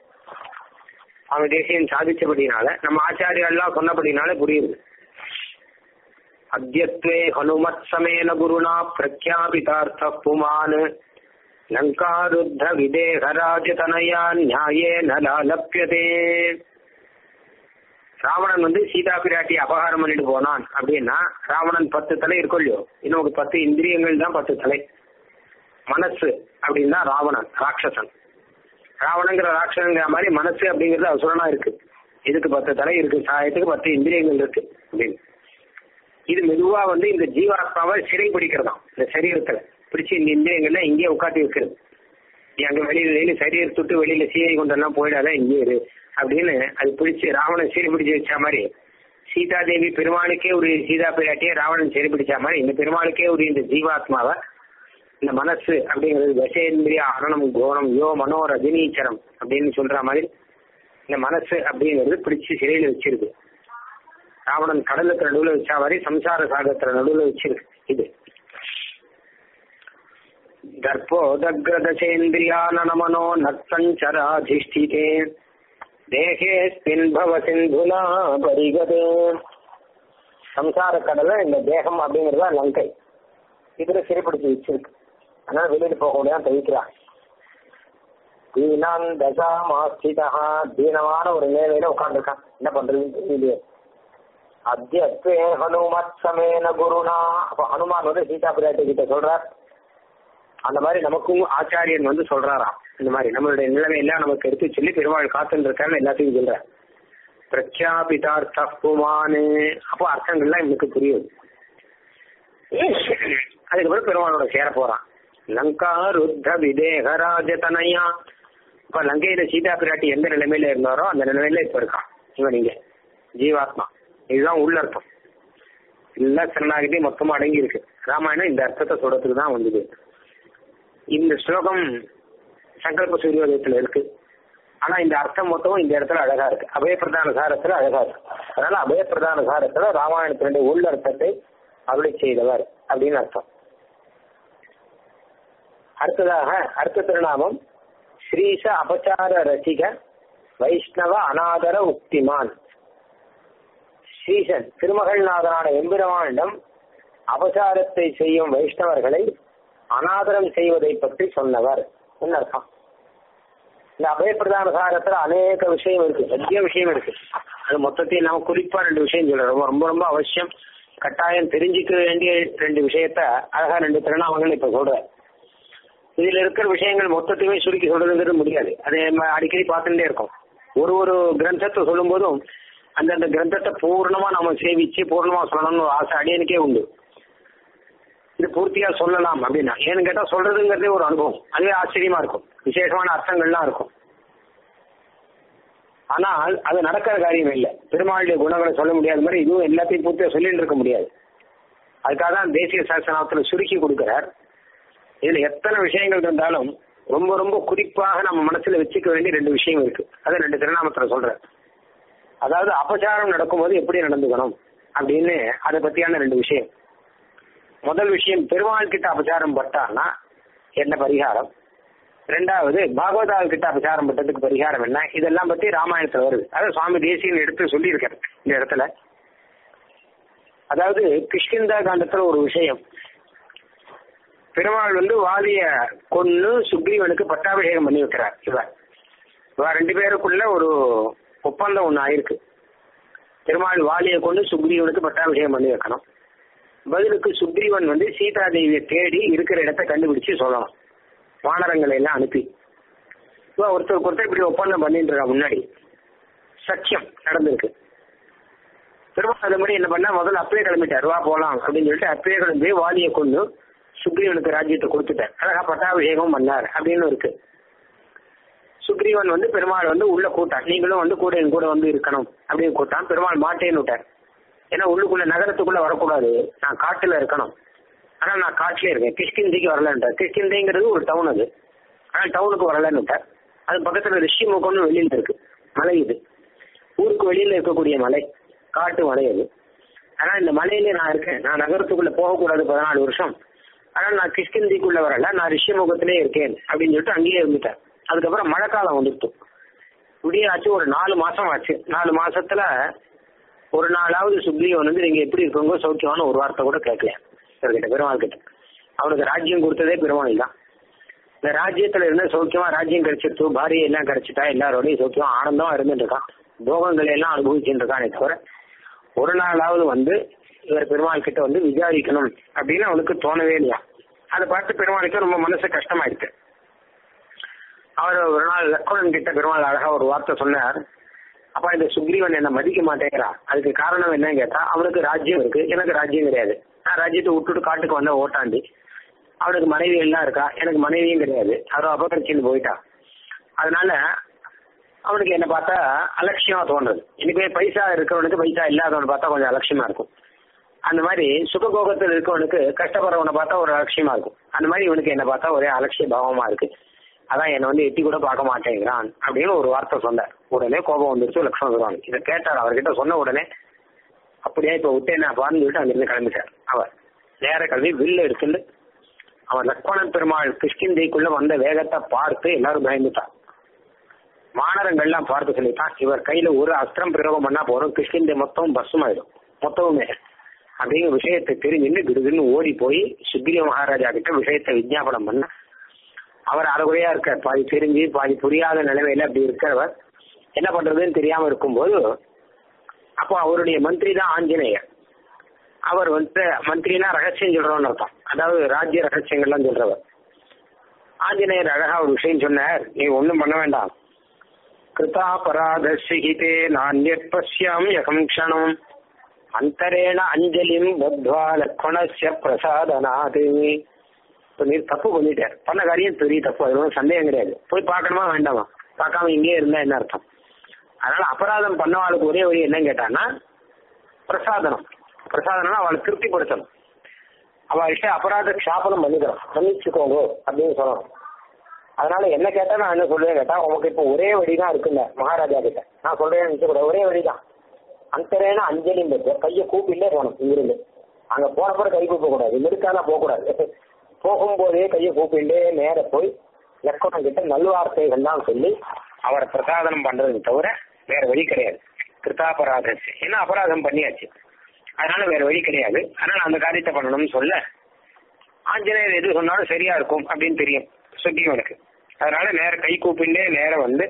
அவன் தேசியம் சாதிச்சபடினால நம்ம ஆச்சாரியெல்லாம் சொன்னபடினால புரியுது அத்தியத்வே ஹனுமத் சமேன குருணா பிரக்யாபிதார்த்த புமான் லங்காருத்த விதேகராஜதனயா நியாயே நலப்பியதே ராவணன் வந்து சீதா பிராட்டி அபகாரம் பண்ணிட்டு போனான் அப்படின்னா ராவணன் பத்து தலை இருக்கும் இல்லையோ இன்னும் ஒரு பத்து இந்திரியங்கள் தான் பத்து தலை மனசு அப்படின்னா ராவணன் ராட்சசன் ராவணங்கிற ராட்சசங்கிற மாதிரி மனசு அப்படிங்கிறது அசுரனா இருக்கு இதுக்கு பத்து தலை இருக்கு சாயத்துக்கு பத்து இந்திரியங்கள் இருக்கு அப்படின்னு இது மெதுவா வந்து இந்த ஜீவாத்மாவை சிறை பிடிக்கிறதாம் இந்த சரீரத்துல பிடிச்சு இந்த இந்திரியங்கள்ல இங்கேயே உட்காந்து வைக்கிறது நீ அங்க வெளியில வெளியில சரீரத்தை விட்டு வெளியில சீரை கொண்டெல்லாம் போயிடாத இங்கே இரு அப்படின்னு அது பிடிச்சு ராவணன் சிறை பிடிச்சு வச்ச மாதிரி சீதா தேவி பெருமாளுக்கே ஒரு சீதா பிராட்டியை ராவணன் சிறை பிடிச்ச மாதிரி இந்த பெருமாளுக்கே ஒரு இந்த ஜீவாத்மாவை இந்த மனசு அப்படிங்கிறது தசேந்திரிய அரணம் கோணம் யோ மனோ ரஜினீச்சரம் அப்படின்னு சொல்ற மாதிரி இந்த மனசு அப்படிங்கிறது பிடிச்சு சிறையில வச்சிருக்கு ராவணன் கடலுக்கு நடுவுல வச்ச மாதிரி சம்சார சாகத்துல நடுவுல வச்சிருக்கு இது தர்ப்போதக்ரதசேந்திரியானமனோ நத்சஞ்சராதிஷ்டிதே தேகேஸ்மின் பவ சிந்துனா பரிகதே சம்சார கடல இந்த தேகம் அப்படிங்கறத லங்கை இதுல சிறைப்பிடிச்சு வச்சிருக்கு அதனால வெளியில போக முடியாம தவிக்கிறான் தீனான் தசா மாஸ்திதா தீனமான ஒரு நிலையில உட்காந்துருக்கான் என்ன பண்றதுன்னு தெரியலையே அத்தியத்வே ஹனுமத் சமேன குருனா அப்ப ஹனுமான் வந்து சீதா பிராட்டி கிட்ட சொல்றார் அந்த மாதிரி நமக்கும் ஆச்சாரியன் வந்து சொல்றாராம் இந்த மாதிரி நம்மளுடைய நிலைமையெல்லாம் நமக்கு எடுத்து சொல்லி பெருமாள் காத்துன்னு இருக்கான்னு எல்லாத்தையும் சொல்ற பிரக்யாபிதார்த்த புமானு அப்போ அர்த்தங்கள்லாம் எனக்கு புரியுது அதுக்கப்புறம் பெருமாளோட சேர போறான் லங்கா ருத்த விதேகராஜ தனையா இப்ப லங்கையில சீதா பிராட்டி எந்த நிலைமையில இருந்தாரோ அந்த நிலைமையில இப்ப இருக்கான் இவன் நீங்க ஜீவாத்மா இதுதான் உள்ள அர்த்தம் எல்லா சரணாகிட்டே மொத்தமா அடங்கி இருக்கு ராமாயணம் இந்த அர்த்தத்தை சொல்றதுக்கு தான் வந்தது இந்த ஸ்லோகம் சங்கல்ப சூரியோதயத்துல இருக்கு ஆனா இந்த அர்த்தம் மொத்தமும் இந்த இடத்துல அழகா இருக்கு அபயப்பிரதான சாரத்துல அழகா இருக்கு அதனால அபயப்பிரதான சாரத்துல ராமாயணத்தினுடைய உள்ள அர்த்தத்தை அருளை செய்தவர் அப்படின்னு அர்த்தம் அடுத்ததாக அடுத்த திருநாமம் ஸ்ரீச அபச்சார ரசிக வைஷ்ணவ அநாதர உக்திமான் ஸ்ரீசன் திருமகள்நாதனான எம்பெருமானிடம் அபசாரத்தை செய்யும் வைஷ்ணவர்களை அநாதரம் செய்வதை பற்றி சொன்னவர் என்ன அர்த்தம் இந்த அபயப்பிரதான சாரத்துல அநேக விஷயம் இருக்கு நிறைய விஷயம் இருக்கு அது மொத்தத்தையும் நாம குறிப்பா ரெண்டு விஷயம் சொல்றோம் ரொம்ப ரொம்ப ரொம்ப அவசியம் கட்டாயம் தெரிஞ்சுக்க வேண்டிய ரெண்டு விஷயத்த அழகா ரெண்டு திருநாமங்கள் இப்ப சொல்றேன் இதுல இருக்கிற விஷயங்கள் மொத்தத்தையுமே சுருக்கி சொல்றதுங்கிறது முடியாது அதை நம்ம அடிக்கடி பார்த்துட்டே இருக்கோம் ஒரு ஒரு கிரந்தத்தை சொல்லும் போதும் அந்தந்த கிரந்தத்தை பூர்ணமா நம்ம சேவிச்சு பூர்ணமா சொல்லணும்னு ஒரு ஆசை அடியனுக்கே உண்டு இது பூர்த்தியா சொல்லலாம் அப்படின்னா ஏன்னு கேட்டா சொல்றதுங்கிறதே ஒரு அனுபவம் அதுவே ஆச்சரியமா இருக்கும் விசேஷமான அர்த்தங்கள்லாம் இருக்கும் ஆனால் அது நடக்கிற காரியம் இல்லை பெருமாளுடைய குணங்களை சொல்ல முடியாத மாதிரி இதுவும் எல்லாத்தையும் பூர்த்தியா சொல்லிட்டு இருக்க முடியாது அதுக்காக தான் தேசிய சாசனத்துல சுருக்கி கொடுக்கிறார் இதுல எத்தனை விஷயங்கள் இருந்தாலும் ரொம்ப ரொம்ப குறிப்பாக நம்ம மனசுல வச்சுக்க வேண்டிய ரெண்டு விஷயம் இருக்கு அதை ரெண்டு திருநாமத்துல சொல்றேன் அதாவது அபச்சாரம் நடக்கும்போது எப்படி நடந்துக்கணும் அப்படின்னு அதை பத்தியான ரெண்டு விஷயம் முதல் விஷயம் பெருமாள் கிட்ட அபச்சாரம் பட்டான்னா என்ன பரிகாரம் ரெண்டாவது பாகவதால் கிட்ட அபச்சாரம் பட்டதுக்கு பரிகாரம் என்ன இதெல்லாம் பத்தி ராமாயணத்துல வருது அதாவது சுவாமி தேசியன் எடுத்து சொல்லியிருக்காரு இந்த இடத்துல அதாவது கிருஷ்கிந்தா காண்டத்துல ஒரு விஷயம் பெருமாள் வந்து வாலிய கொன்னு சுக்ரீவனுக்கு பட்டாபிஷேகம் பண்ணி வைக்கிறார் இவர் இவ ரெண்டு பேருக்குள்ள ஒரு ஒப்பந்தம் ஒண்ணு ஆயிருக்கு பெருமாள் வாலிய கொண்டு சுக்ரீவனுக்கு பட்டாபிஷேகம் பண்ணி வைக்கணும் பதிலுக்கு சுக்ரீவன் வந்து சீதா தேவியை தேடி இருக்கிற இடத்த கண்டுபிடிச்சு சொல்லணும் வானரங்களை எல்லாம் அனுப்பி இவன் ஒருத்தருக்கு ஒருத்தர் இப்படி ஒப்பந்தம் பண்ணிட்டு இருக்கா முன்னாடி சத்தியம் நடந்திருக்கு பெருமாள் அது மாதிரி என்ன பண்ணா முதல்ல அப்பயே கிளம்பிட்டார் வா போலாம் அப்படின்னு சொல்லிட்டு அப்பயே கிளம்பி வாலியை கொண்டு சுக்ரீவனுக்கு ராஜ்யத்தை கொடுத்துட்டார் அழகா பட்டாபிஷேகம் பண்ணார் அப்படின்னு இருக்கு சுக்ரீவன் வந்து பெருமாள் வந்து உள்ள கூட்டான் நீங்களும் வந்து கூட என் கூட வந்து இருக்கணும் அப்படின்னு கூட்டான் பெருமாள் மாட்டேன்னு விட்டார் ஏன்னா உள்ளுக்குள்ள நகரத்துக்குள்ள வரக்கூடாது நான் காட்டுல இருக்கணும் ஆனா நான் காட்டுல இருக்கேன் கிஷ்கிந்திக்கு வரலன்றார் கிஷ்கிந்திங்கிறது ஒரு டவுன் அது ஆனா டவுனுக்கு வரலன்னு விட்டார் அது பக்கத்துல ரிஷிமுகம்னு வெளியில இருக்கு மலை இது ஊருக்கு வெளியில இருக்கக்கூடிய மலை காட்டு மலை அது ஆனா இந்த மலையில நான் இருக்கேன் நான் நகரத்துக்குள்ள போகக்கூடாது பதினாலு வருஷம் ஆனா நான் கிஷ்கிந்திக்குள்ள வரல நான் ரிஷிமுகத்திலே இருக்கேன் அப்படின்னு சொல்லிட்டு அங்கேயே இருந்துட்டேன் அதுக்கப்புறம் மழைக்காலம் வந்துட்டு இப்படியே ஆச்சு ஒரு நாலு மாசம் ஆச்சு நாலு மாசத்துல ஒரு நாளாவது சுக்ரீவன் வந்து நீங்க எப்படி இருக்கீங்க சௌக்கியமான ஒரு வார்த்தை கூட கேட்கல இவர்கிட்ட பெருமாள் கிட்ட அவனுக்கு ராஜ்யம் கொடுத்ததே பெருமாள் தான் இந்த ராஜ்யத்துல இருந்த சௌக்கியமா ராஜ்யம் கிடைச்சிட்டு பாரியை எல்லாம் கிடைச்சிட்டா எல்லாரோடையும் சௌக்கியமா ஆனந்தமா இருந்துட்டு இருக்கான் போகங்களை எல்லாம் அனுபவிச்சுட்டு இருக்கானே தவிர ஒரு நாளாவது வந்து இவர் பெருமாள் கிட்ட வந்து விசாரிக்கணும் அப்படின்னு அவனுக்கு தோணவே இல்லையா அதை பார்த்து பெருமாளுக்கு ரொம்ப மனசு கஷ்டமாயிடுச்சு அவர் ஒரு நாள் லக்ஷ்மணன் கிட்ட பெருமாள் அழகா ஒரு வார்த்தை சொன்னார் அப்பா இந்த சுக்ரீவன் என்ன மதிக்க மாட்டேங்கிறான் அதுக்கு காரணம் என்னன்னு கேட்டா அவனுக்கு ராஜ்யம் இருக்கு எனக்கு ராஜ்யம் கிடையாது நான் ராஜ்யத்தை விட்டுட்டு காட்டுக்கு வந்த ஓட்டாண்டி அவனுக்கு மனைவி எல்லாம் இருக்கா எனக்கு மனைவியும் கிடையாது அவன் அபகரிச்சுன்னு போயிட்டான் அதனால அவனுக்கு என்ன பார்த்தா அலட்சியமா தோணுது இனிமே பைசா இருக்கிறவனுக்கு பைசா இல்லாதவனை பார்த்தா கொஞ்சம் அலட்சியமா இருக்கும் அந்த மாதிரி சுகபோகத்தில் இருக்கவனுக்கு கஷ்டப்படுறவனை பார்த்தா ஒரு அலட்சியமா இருக்கும் அந்த மாதிரி இவனுக்கு என்ன பார்த்தா ஒரே அலட்சிய பாவமா இருக்கு அதான் என்னை வந்து எட்டி கூட பார்க்க மாட்டேங்கிறான் அப்படின்னு ஒரு வார்த்தை சொன்னார் உடனே கோபம் வந்துருச்சு லக்ஷ்மண பெருமான் இதை கேட்டார் அவர்கிட்ட சொன்ன உடனே அப்படியே இப்ப விட்டேன் நான் பாருன்னு சொல்லிட்டு அங்கிருந்து கிளம்பிட்டார் அவர் நேர கிளம்பி வில்லு எடுத்துட்டு அவன் லக்ஷ்மணன் பெருமாள் கிருஷ்ணந்தைக்குள்ள வந்த வேகத்தை பார்த்து எல்லாரும் பயந்துட்டான் மாணவர்கள்லாம் பார்த்து சொல்லிட்டான் இவர் கையில ஒரு அஸ்திரம் பிரயோகம் பண்ணா போறோம் கிருஷ்ணந்தை மொத்தம் பஸ்ஸும் ஆயிடும் மொத்தமுமே அப்படிங்கிற விஷயத்தை தெரிஞ்சுன்னு கிடுதுன்னு ஓடி போய் சுக்ரீவ மகாராஜா கிட்ட விஷயத்தை விஜாபனம் பண்ண அவர் அறகுறையா இருக்கார் பாதி தெரிஞ்சு பாதி புரியாத நிலைமையில அப்படி இருக்கிறவர் என்ன பண்றதுன்னு தெரியாம இருக்கும்போது அப்போ அவருடைய மந்திரி தான் ஆஞ்சநேயர் அவர் வந்து மந்திரினா ரகசியம் சொல்றவன்னு அர்த்தம் அதாவது ராஜ்ய ரகசியங்கள்லாம் சொல்றவர் ஆஞ்சநேயர் அழகா ஒரு விஷயம் சொன்னார் நீ ஒண்ணும் பண்ண வேண்டாம் கிருதாபராதசிகிதே நானியத் பசியாம் யகம் க்ஷணம் அந்தரேண அஞ்சலிம் பத்வா லக்ஷ்மணஸ்ய பிரசாதனாது இப்ப நீ தப்பு பண்ணிட்டார் பண்ண காரியம் பெரிய தப்பு அது ஒன்றும் சந்தேகம் கிடையாது போய் பார்க்கணுமா வேண்டாமா பார்க்காம இங்கேயே இருந்தா என்ன அர்த்தம் அதனால அபராதம் பண்ணவாளுக்கு ஒரே வழி என்னன்னு கேட்டான்னா பிரசாதனம் பிரசாதனம்னா அவளை திருப்திப்படுத்தணும் அவள்கிட்ட அபராத க்ஷாபனம் பண்ணிக்கிறோம் மன்னிச்சுக்கோங்க அப்படின்னு சொல்லணும் அதனால என்ன கேட்டா நான் என்ன சொல்லுவேன் கேட்டா உனக்கு இப்போ ஒரே வழிதான் இருக்குல்ல மகாராஜா கிட்ட நான் சொல்றேன் கூட ஒரே வழிதான் அந்தரேன அஞ்சலி கையை கூப்பிட்டே போகணும் இங்கிருந்து அங்க போனப்பறம் கை கூப்ப கூடாது நெருக்கான போக கூடாது போகும்போதே கையை கூப்பிட்டே நேர போய் லக்ஷ்மணன் கிட்ட நல்வார்த்தைகள் தான் சொல்லி அவரை பிரசாதனம் பண்றது தவிர வேற வழி கிடையாது கிருத்தாபராதம் ஏன்னா அபராதம் பண்ணியாச்சு அதனால வேற வழி கிடையாது அதனால அந்த காரியத்தை பண்ணணும்னு சொல்ல ஆஞ்சநேயர் எது சொன்னாலும் சரியா இருக்கும் அப்படின்னு தெரியும் சுக்ரீவனுக்கு அதனால நேர கை கூப்பிண்டே நேர வந்து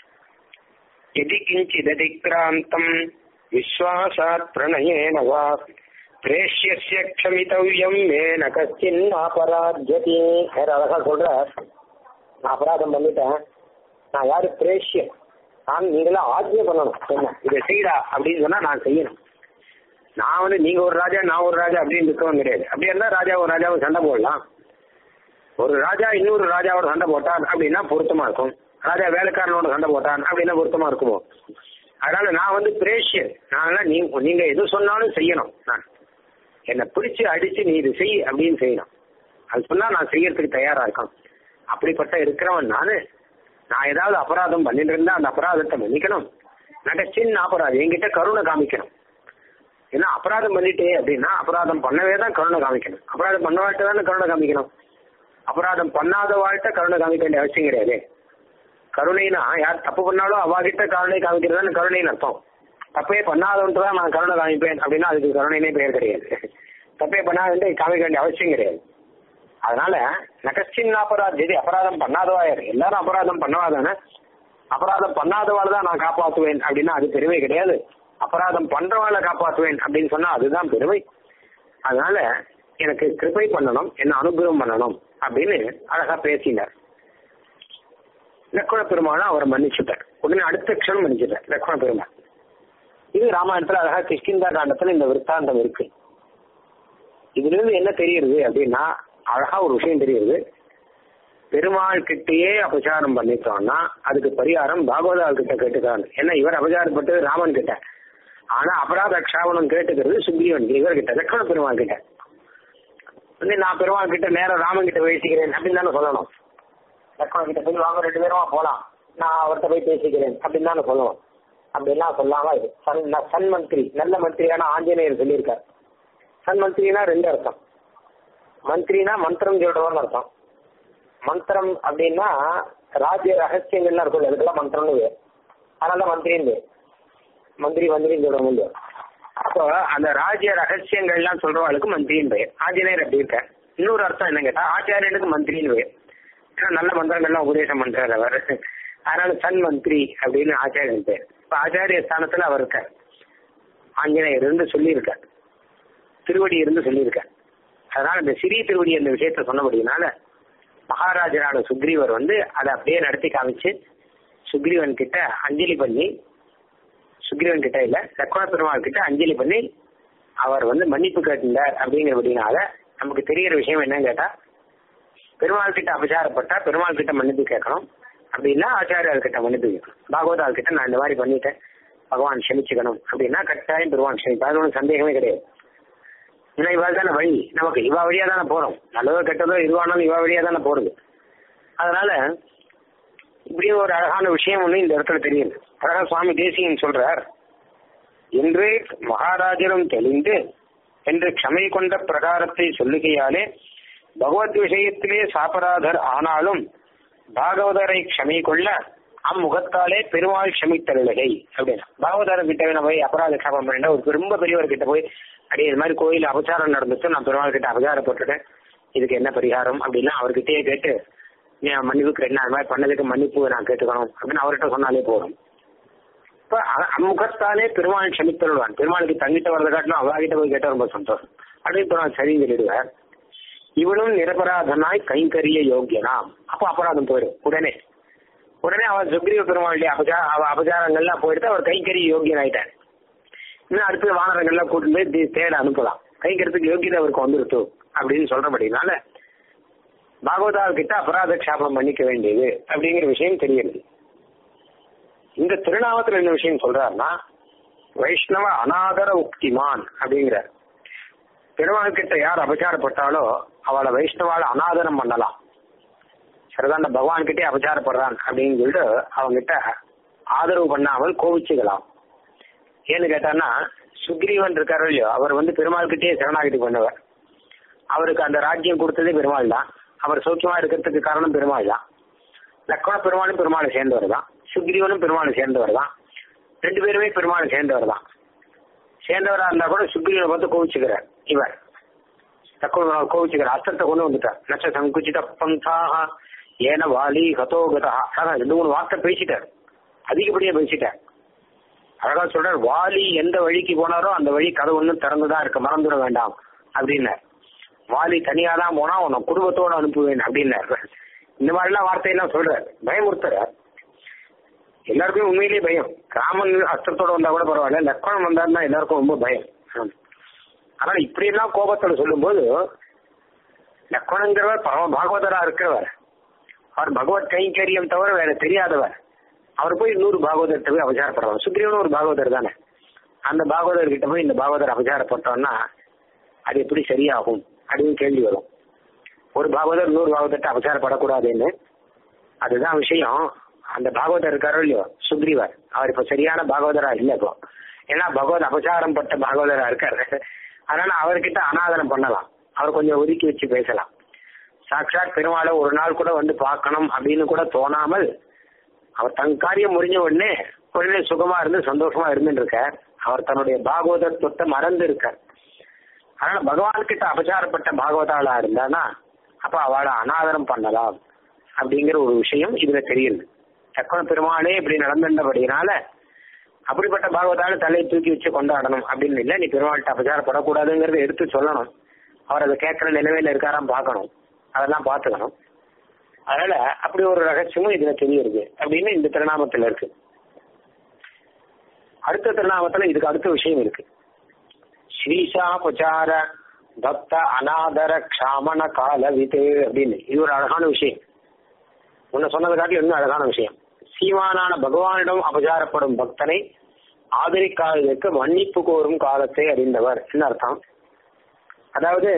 எதி கிஞ்சிததிக்ராந்தம் விஸ்வாசாத் பிரணயேன வா பிரேஷ்யஸ்ய க்ஷமிதவ்யம் மே ந கச்சின் அபராஜ்யதி வேற அழகா சொல்ற நான் அபராதம் பண்ணிட்டேன் நான் யாரு பிரேஷ்யன் நான் நீங்களாம் ஆஜ்ய பண்ணணும் என்ன இதை செய்டா அப்படின்னு சொன்னா நான் செய்யணும் நான் வந்து நீங்க ஒரு ராஜா நான் ஒரு ராஜா அப்படின்னு இருக்கவும் கிடையாது அப்படி இருந்தா ராஜா ஒரு ராஜாவும் சண்டை போடலாம் ஒரு ராஜா இன்னொரு ராஜாவோட சண்டை போட்டான் அப்படின்னா பொருத்தமா இருக்கும் ராஜா வேலைக்காரனோட சண்டை போட்டான் அப்படின்னா பொருத்தமா இருக்குமோ அதனால நான் வந்து பிரேஷியர் நான் நீங்க நீங்க எது சொன்னாலும் செய்யணும் நான் என்னை பிடிச்சு அடிச்சு நீ இது செய் அப்படின்னு செய்யணும் அது சொன்னா நான் செய்யறதுக்கு தயாரா இருக்கேன் அப்படிப்பட்ட இருக்கிறவன் நானு நான் ஏதாவது அபராதம் பண்ணிட்டு இருந்தா அந்த அபராதத்தை மன்னிக்கணும் நான் சின்ன அபராதம் என்கிட்ட கருணை காமிக்கணும் ஏன்னா அபராதம் பண்ணிட்டே அப்படின்னா அபராதம் பண்ணவே தான் கருணை காமிக்கணும் அபராதம் பண்ண வாழ்க்கை தானே கருணை காமிக்கணும் அபராதம் பண்ணாத வாழ்க்கை கருணை காமிக்க வேண்டிய அவசியம் கிடையாது கருணைனா யார் தப்பு பண்ணாலும் அவாகிட்ட கருணை காமிக்கிறதுன்னு கருணைன்னு அர்த்தம் தப்பே பண்ணாதவன்ட்டு தான் நான் கருணை காமிப்பேன் அப்படின்னா அதுக்கு கருணைனே பெயர் கிடையாது தப்பே பண்ணாதவன்ட்டு காமிக்க வேண்டிய அவசியம் கிடையாது அதனால நகச்சின் அபராதி அபராதம் பண்ணாதவா யாரு எல்லாரும் அபராதம் பண்ணவா தானே அபராதம் பண்ணாதவாள் தான் நான் காப்பாற்றுவேன் அப்படின்னா அது பெருமை கிடையாது அபராதம் பண்றவாளை காப்பாற்றுவேன் அப்படின்னு சொன்னா அதுதான் பெருமை அதனால எனக்கு கிருபை பண்ணணும் என்ன அனுகிரகம் பண்ணணும் அப்படின்னு அழகா பேசினார் லக்ஷ்மண பெருமாளும் அவரை மன்னிச்சுட்டார் உடனே அடுத்த க்ஷணம் மன்னிச்சுட்டார் லக்ஷ்மண பெருமாள் இது ராமாயணத்துல அழகா கிஷ்கிந்தா காண்டத்துல இந்த விற்த்தாந்தம் இருக்கு இதுல இருந்து என்ன தெரியுது அப்படின்னா அழகா ஒரு விஷயம் தெரியுது பெருமாள் கிட்டேயே அபச்சாரம் பண்ணிட்டோம்னா அதுக்கு பரிகாரம் பாகவதால் கிட்ட கேட்டுக்கான் ஏன்னா இவர் அபச்சாரப்பட்டு ராமன் கிட்ட ஆனா அபராத க்ஷாபனம் கேட்டுக்கிறது சுக்ரீவன் இவர் கிட்ட லக்ஷ்மண பெருமாள் கிட்ட வந்து நான் பெருமாள் கிட்ட நேரம் ராமன் கிட்ட பேசிக்கிறேன் அப்படின்னு தானே சொல்லணும் லக்ஷ்மணன் கிட்ட போய் வாங்க ரெண்டு பேருமா போலாம் நான் அவர்கிட்ட போய் பேசிக்கிறேன் அப்படின்னு தானே சொல்லணும் அப்படிலாம் சொல்லாம இது சன் ந- சன் மந்திரி நல்ல மந்திரியான ஆஞ்சநேயர் சொல்லியிருக்கார் சன் மந்திரினா ரெண்டு அர்த்தம் மந்திரினா மந்திரம் சொல்றவன்னு அர்த்தம் மந்திரம் அப்படின்னா ராஜ்ய ரகசியங்கள்லாம் இருக்கும் அதுக்கெல்லாம் மந்திரம்னு பேர் அதனால மந்திரின்னு பேர் மந்திரி மந்திரின்னு சொல்ற முடியும் அப்போ அந்த ராஜ்ய ரகசியங்கள்லாம் சொல்றவளுக்கு மந்திரின்னு பெயர் ஆஞ்சநேயர் அப்படி இருக்க இன்னொரு அர்த்தம் என்ன கேட்டா ஆச்சாரியனுக்கு மந்திரின்னு பெயர் ஏன்னா நல்ல மந்திரங்கள்லாம் உபதேசம் பண்றாரு அவர் அதனால சன் மந்திரி அப்படின்னு ஆச்சாரியன் பேர் இப்ப ஆச்சாரிய ஸ்தானத்துல அவர் இருக்கார் ஆஞ்சநேயர் இருந்து சொல்லியிருக்கார் திருவடி இருந்து சொல்லியிருக்கார் அதனால இந்த சிறிய திருவடி அந்த விஷயத்த சொன்னபடினால மகாராஜரான சுக்ரீவர் வந்து அதை அப்படியே நடத்தி காமிச்சு சுக்ரீவன் கிட்ட அஞ்சலி பண்ணி சுக்ரீவன் கிட்ட இல்ல லக்ஷ்மண பெருமாள் கிட்ட அஞ்சலி பண்ணி அவர் வந்து மன்னிப்பு கேட்டிருந்தார் அப்படிங்கிறபடினால நமக்கு தெரிகிற விஷயம் என்னன்னு கேட்டா பெருமாள் கிட்ட அபசாரப்பட்டா பெருமாள் கிட்ட மன்னிப்பு கேட்கணும் அப்படின்னா ஆச்சாரியார் கிட்ட மன்னிப்பு கேட்கணும் பாகவதால் கிட்ட நான் இந்த மாதிரி பண்ணிட்டேன் பகவான் க்ஷமிச்சுக்கணும் அப்படின்னா கட்டாயம் பெருமான் க்ஷமிப்பா அது ஒன்றும் சந்தேகமே கிடையாது ஏன்னா இவாள் தானே வழி நமக்கு இவா வழியா தானே போறோம் நல்லதோ கெட்டதோ இதுவானாலும் இவா வழியா தானே போறது அதனால இப்படி ஒரு அழகான விஷயம் ஒண்ணு இந்த இடத்துல தெரியுது அழகா சுவாமி தேசியன் சொல்றார் என்று மகாராஜரும் தெளிந்து என்று க்ஷமை கொண்ட பிரகாரத்தை சொல்லுகையாலே பகவத் விஷயத்திலே சாபராதர் ஆனாலும் பாகவதரை க்ஷமை கொள்ள அம்முகத்தாலே பெருமாள் க்ஷமித்தருளகை அப்படின்னா பாகவதர் கிட்ட நான் போய் அபராத க்ஷமம் பண்ண ஒரு ரொம்ப பெரியவர் கிட்ட போய் அடி இது மாதிரி கோயில் அபச்சாரம் நடந்துச்சு நான் பெருமாள் கிட்ட அபச்சாரப்பட்டுட்டேன் இதுக்கு என்ன பரிகாரம் அப்படின்னா அவர்கிட்டயே கேட்டு நீ மன்னிப்புக்கு என்ன அது மாதிரி பண்ணதுக்கு மன்னிப்பு நான் கேட்டுக்கணும் அப்படின்னு அவர்கிட்ட சொன்னாலே போதும் இப்ப அ- அம்முகத்தாலே பெருமாள் க்ஷமித்தருள்வான் பெருமாளுக்கு தங்கிட்ட வரதை காட்டிலும் அவகிட்ட போய் கேட்ட ரொம்ப சந்தோஷம் அப்படின்னு பெருமாள் சரின்னு சொல்லிடுவார் இவனும் நிரபராதனாய் கைங்கரிய யோக்கியனாம் அப்ப அபராதம் போயிடும் உடனே உடனே அவர் சுக்ரீவ பெருமாளுடைய அபஜா அவ அபச்சாரங்கள்லாம் போயிட்டு அவர் கைங்கரிய யோகியன் ஆயிட்டார் இன்னும் அடுத்து வானரங்கள்லாம் கூட்டு போய் தே- தேட அனுப்பலாம் கைங்கிறதுக்கு யோகியதை அவருக்கு வந்துருத்து அப்படின்னு சொல்றபடினால பாகவதால் கிட்ட அபராத க்ஷாபம் பண்ணிக்க வேண்டியது அப்படிங்கிற விஷயம் தெரியுது இந்த திருநாமத்துல என்ன விஷயம் சொல்றாருன்னா வைஷ்ணவ அநாதர உக்திமான் அப்படிங்கிறார் பெருமாள் கிட்ட யார் அபச்சாரப்பட்டாலோ அவளை வைஷ்ணவால அநாதரம் பண்ணலாம் சரிதான் பகவான் கிட்டே அபச்சாரப்படுறான் அப்படின்னு சொல்லிட்டு அவங்கிட்ட ஆதரவு பண்ணாமல் கோவிச்சுக்கலாம் ஏன்னு கேட்டான்னா சுக்ரீவன் இருக்காரோ இல்லையோ அவர் வந்து பெருமாள் கிட்டே சரணாகிதி பண்ணவர் அவருக்கு அந்த ராஜ்யம் கொடுத்ததே பெருமாள் தான் அவர் சௌக்கியமா இருக்கிறதுக்கு காரணம் பெருமாள் தான் லக்ஷ்மண பெருமாளும் பெருமாளை சேர்ந்தவர் தான் சுக்ரீவனும் பெருமாளை சேர்ந்தவர் தான் ரெண்டு பேருமே பெருமாளை சேர்ந்தவர் தான் சேர்ந்தவரா இருந்தா கூட சுக்ரீவனை பார்த்து கோவிச்சுக்கிறார் இவர் லக்ஷ்மணன் கோவிச்சுக்கிறார் அஸ்திரத்தை கொண்டு வந்துட்டார் நச்ச சங்குச்சித பந்தாக ஏன வாலி ஹதோகதா அதான் ரெண்டு மூணு வார்த்தை பேசிட்டார் அதிகப்படியா பேசிட்டார் அழகா சொல்றார் வாலி எந்த வழிக்கு போனாரோ அந்த வழி கதவு ஒன்றும் திறந்துதான் இருக்கு மறந்துட வேண்டாம் அப்படின்னார் வாலி தனியா தான் போனா உன்னை குடும்பத்தோட அனுப்புவேன் அப்படின்னார் இந்த மாதிரிலாம் வார்த்தையெல்லாம் சொல்றார் பயமுறுத்துறார் எல்லாருக்கும் உண்மையிலேயே பயம் ராமன் அஸ்திரத்தோட வந்தா கூட பரவாயில்ல லக்ஷ்மணன் வந்தாருன்னா எல்லாருக்கும் ரொம்ப பயம் ஆம். ஆனா இப்படி எல்லாம் கோபத்தோட சொல்லும்போது லக்ஷ்மணங்கிறவர் பரம பாகவதரா இருக்கிறவர் அவர் பகவத் கைங்கரியம் தவிர வேற தெரியாதவர் அவர் போய் இன்னொரு பாகவதர்கிட்ட போய் அபச்சாரப்படுறவர் சுக்ரீவன் ஒரு பாகவதர் தானே அந்த பாகவதர் கிட்ட போய் இந்த பாகவதர் அபச்சாரப்பட்டோம்னா அது எப்படி சரியாகும் அப்படின்னு கேள்வி வரும் ஒரு பாகவதர் இன்னொரு பாகவதர்கிட்ட அபச்சாரப்படக்கூடாதுன்னு அதுதான் விஷயம் அந்த பாகவதர் இருக்காரோ இல்லையோ சுக்ரீவர் அவர் இப்ப சரியான பாகவதரா இல்ல இப்போ ஏன்னா பகவத் அபச்சாரம் பட்ட பாகவதரா இருக்காரு அதனால அவர்கிட்ட அனாதரம் பண்ணலாம் அவர் கொஞ்சம் ஒதுக்கி வச்சு பேசலாம் சாட்சாத் பெருமாளை ஒரு நாள் கூட வந்து பார்க்கணும் அப்படின்னு கூட தோணாமல் அவர் தன் காரியம் முடிஞ்ச உடனே உடனே சுகமா இருந்து சந்தோஷமா இருந்துட்டு இருக்கார் அவர் தன்னுடைய பாகவதத்துவத்தை மறந்து இருக்கார் அதனால பகவான் கிட்ட அபச்சாரப்பட்ட பாகவதாளா இருந்தானா அப்ப அவளை அனாதரம் பண்ணலாம் அப்படிங்கிற ஒரு விஷயம் இதுல தெரியுது சக்கர பெருமாளே இப்படி நடந்துட்டபடினால அப்படிப்பட்ட பாகவதால தலையை தூக்கி வச்சு கொண்டாடணும் அப்படின்னு இல்லை நீ பெருமாள்கிட்ட அபச்சாரப்படக்கூடாதுங்கிறத எடுத்து சொல்லணும் அவர் அதை கேட்கிற நிலைமையில இருக்காராம் பார்க்கணும் அதெல்லாம் பார்த்துக்கணும் அதனால அப்படி ஒரு ரகசியமும் இதுல தெரியுது அப்படின்னு இந்த திருநாமத்துல இருக்கு அடுத்த திருநாமத்துல இதுக்கு அடுத்த விஷயம் இருக்கு ஸ்ரீசாபச்சார பக்த அநாதர க்ஷாமண கால விது அப்படின்னு இது ஒரு அழகான விஷயம் உன்னை சொன்னதை காட்டி இன்னும் அழகான விஷயம் சீமானான பகவானிடம் அபச்சாரப்படும் பக்தனை ஆதரிக்காததற்கு மன்னிப்பு கோரும் காலத்தை அறிந்தவர் என்ன அர்த்தம் அதாவது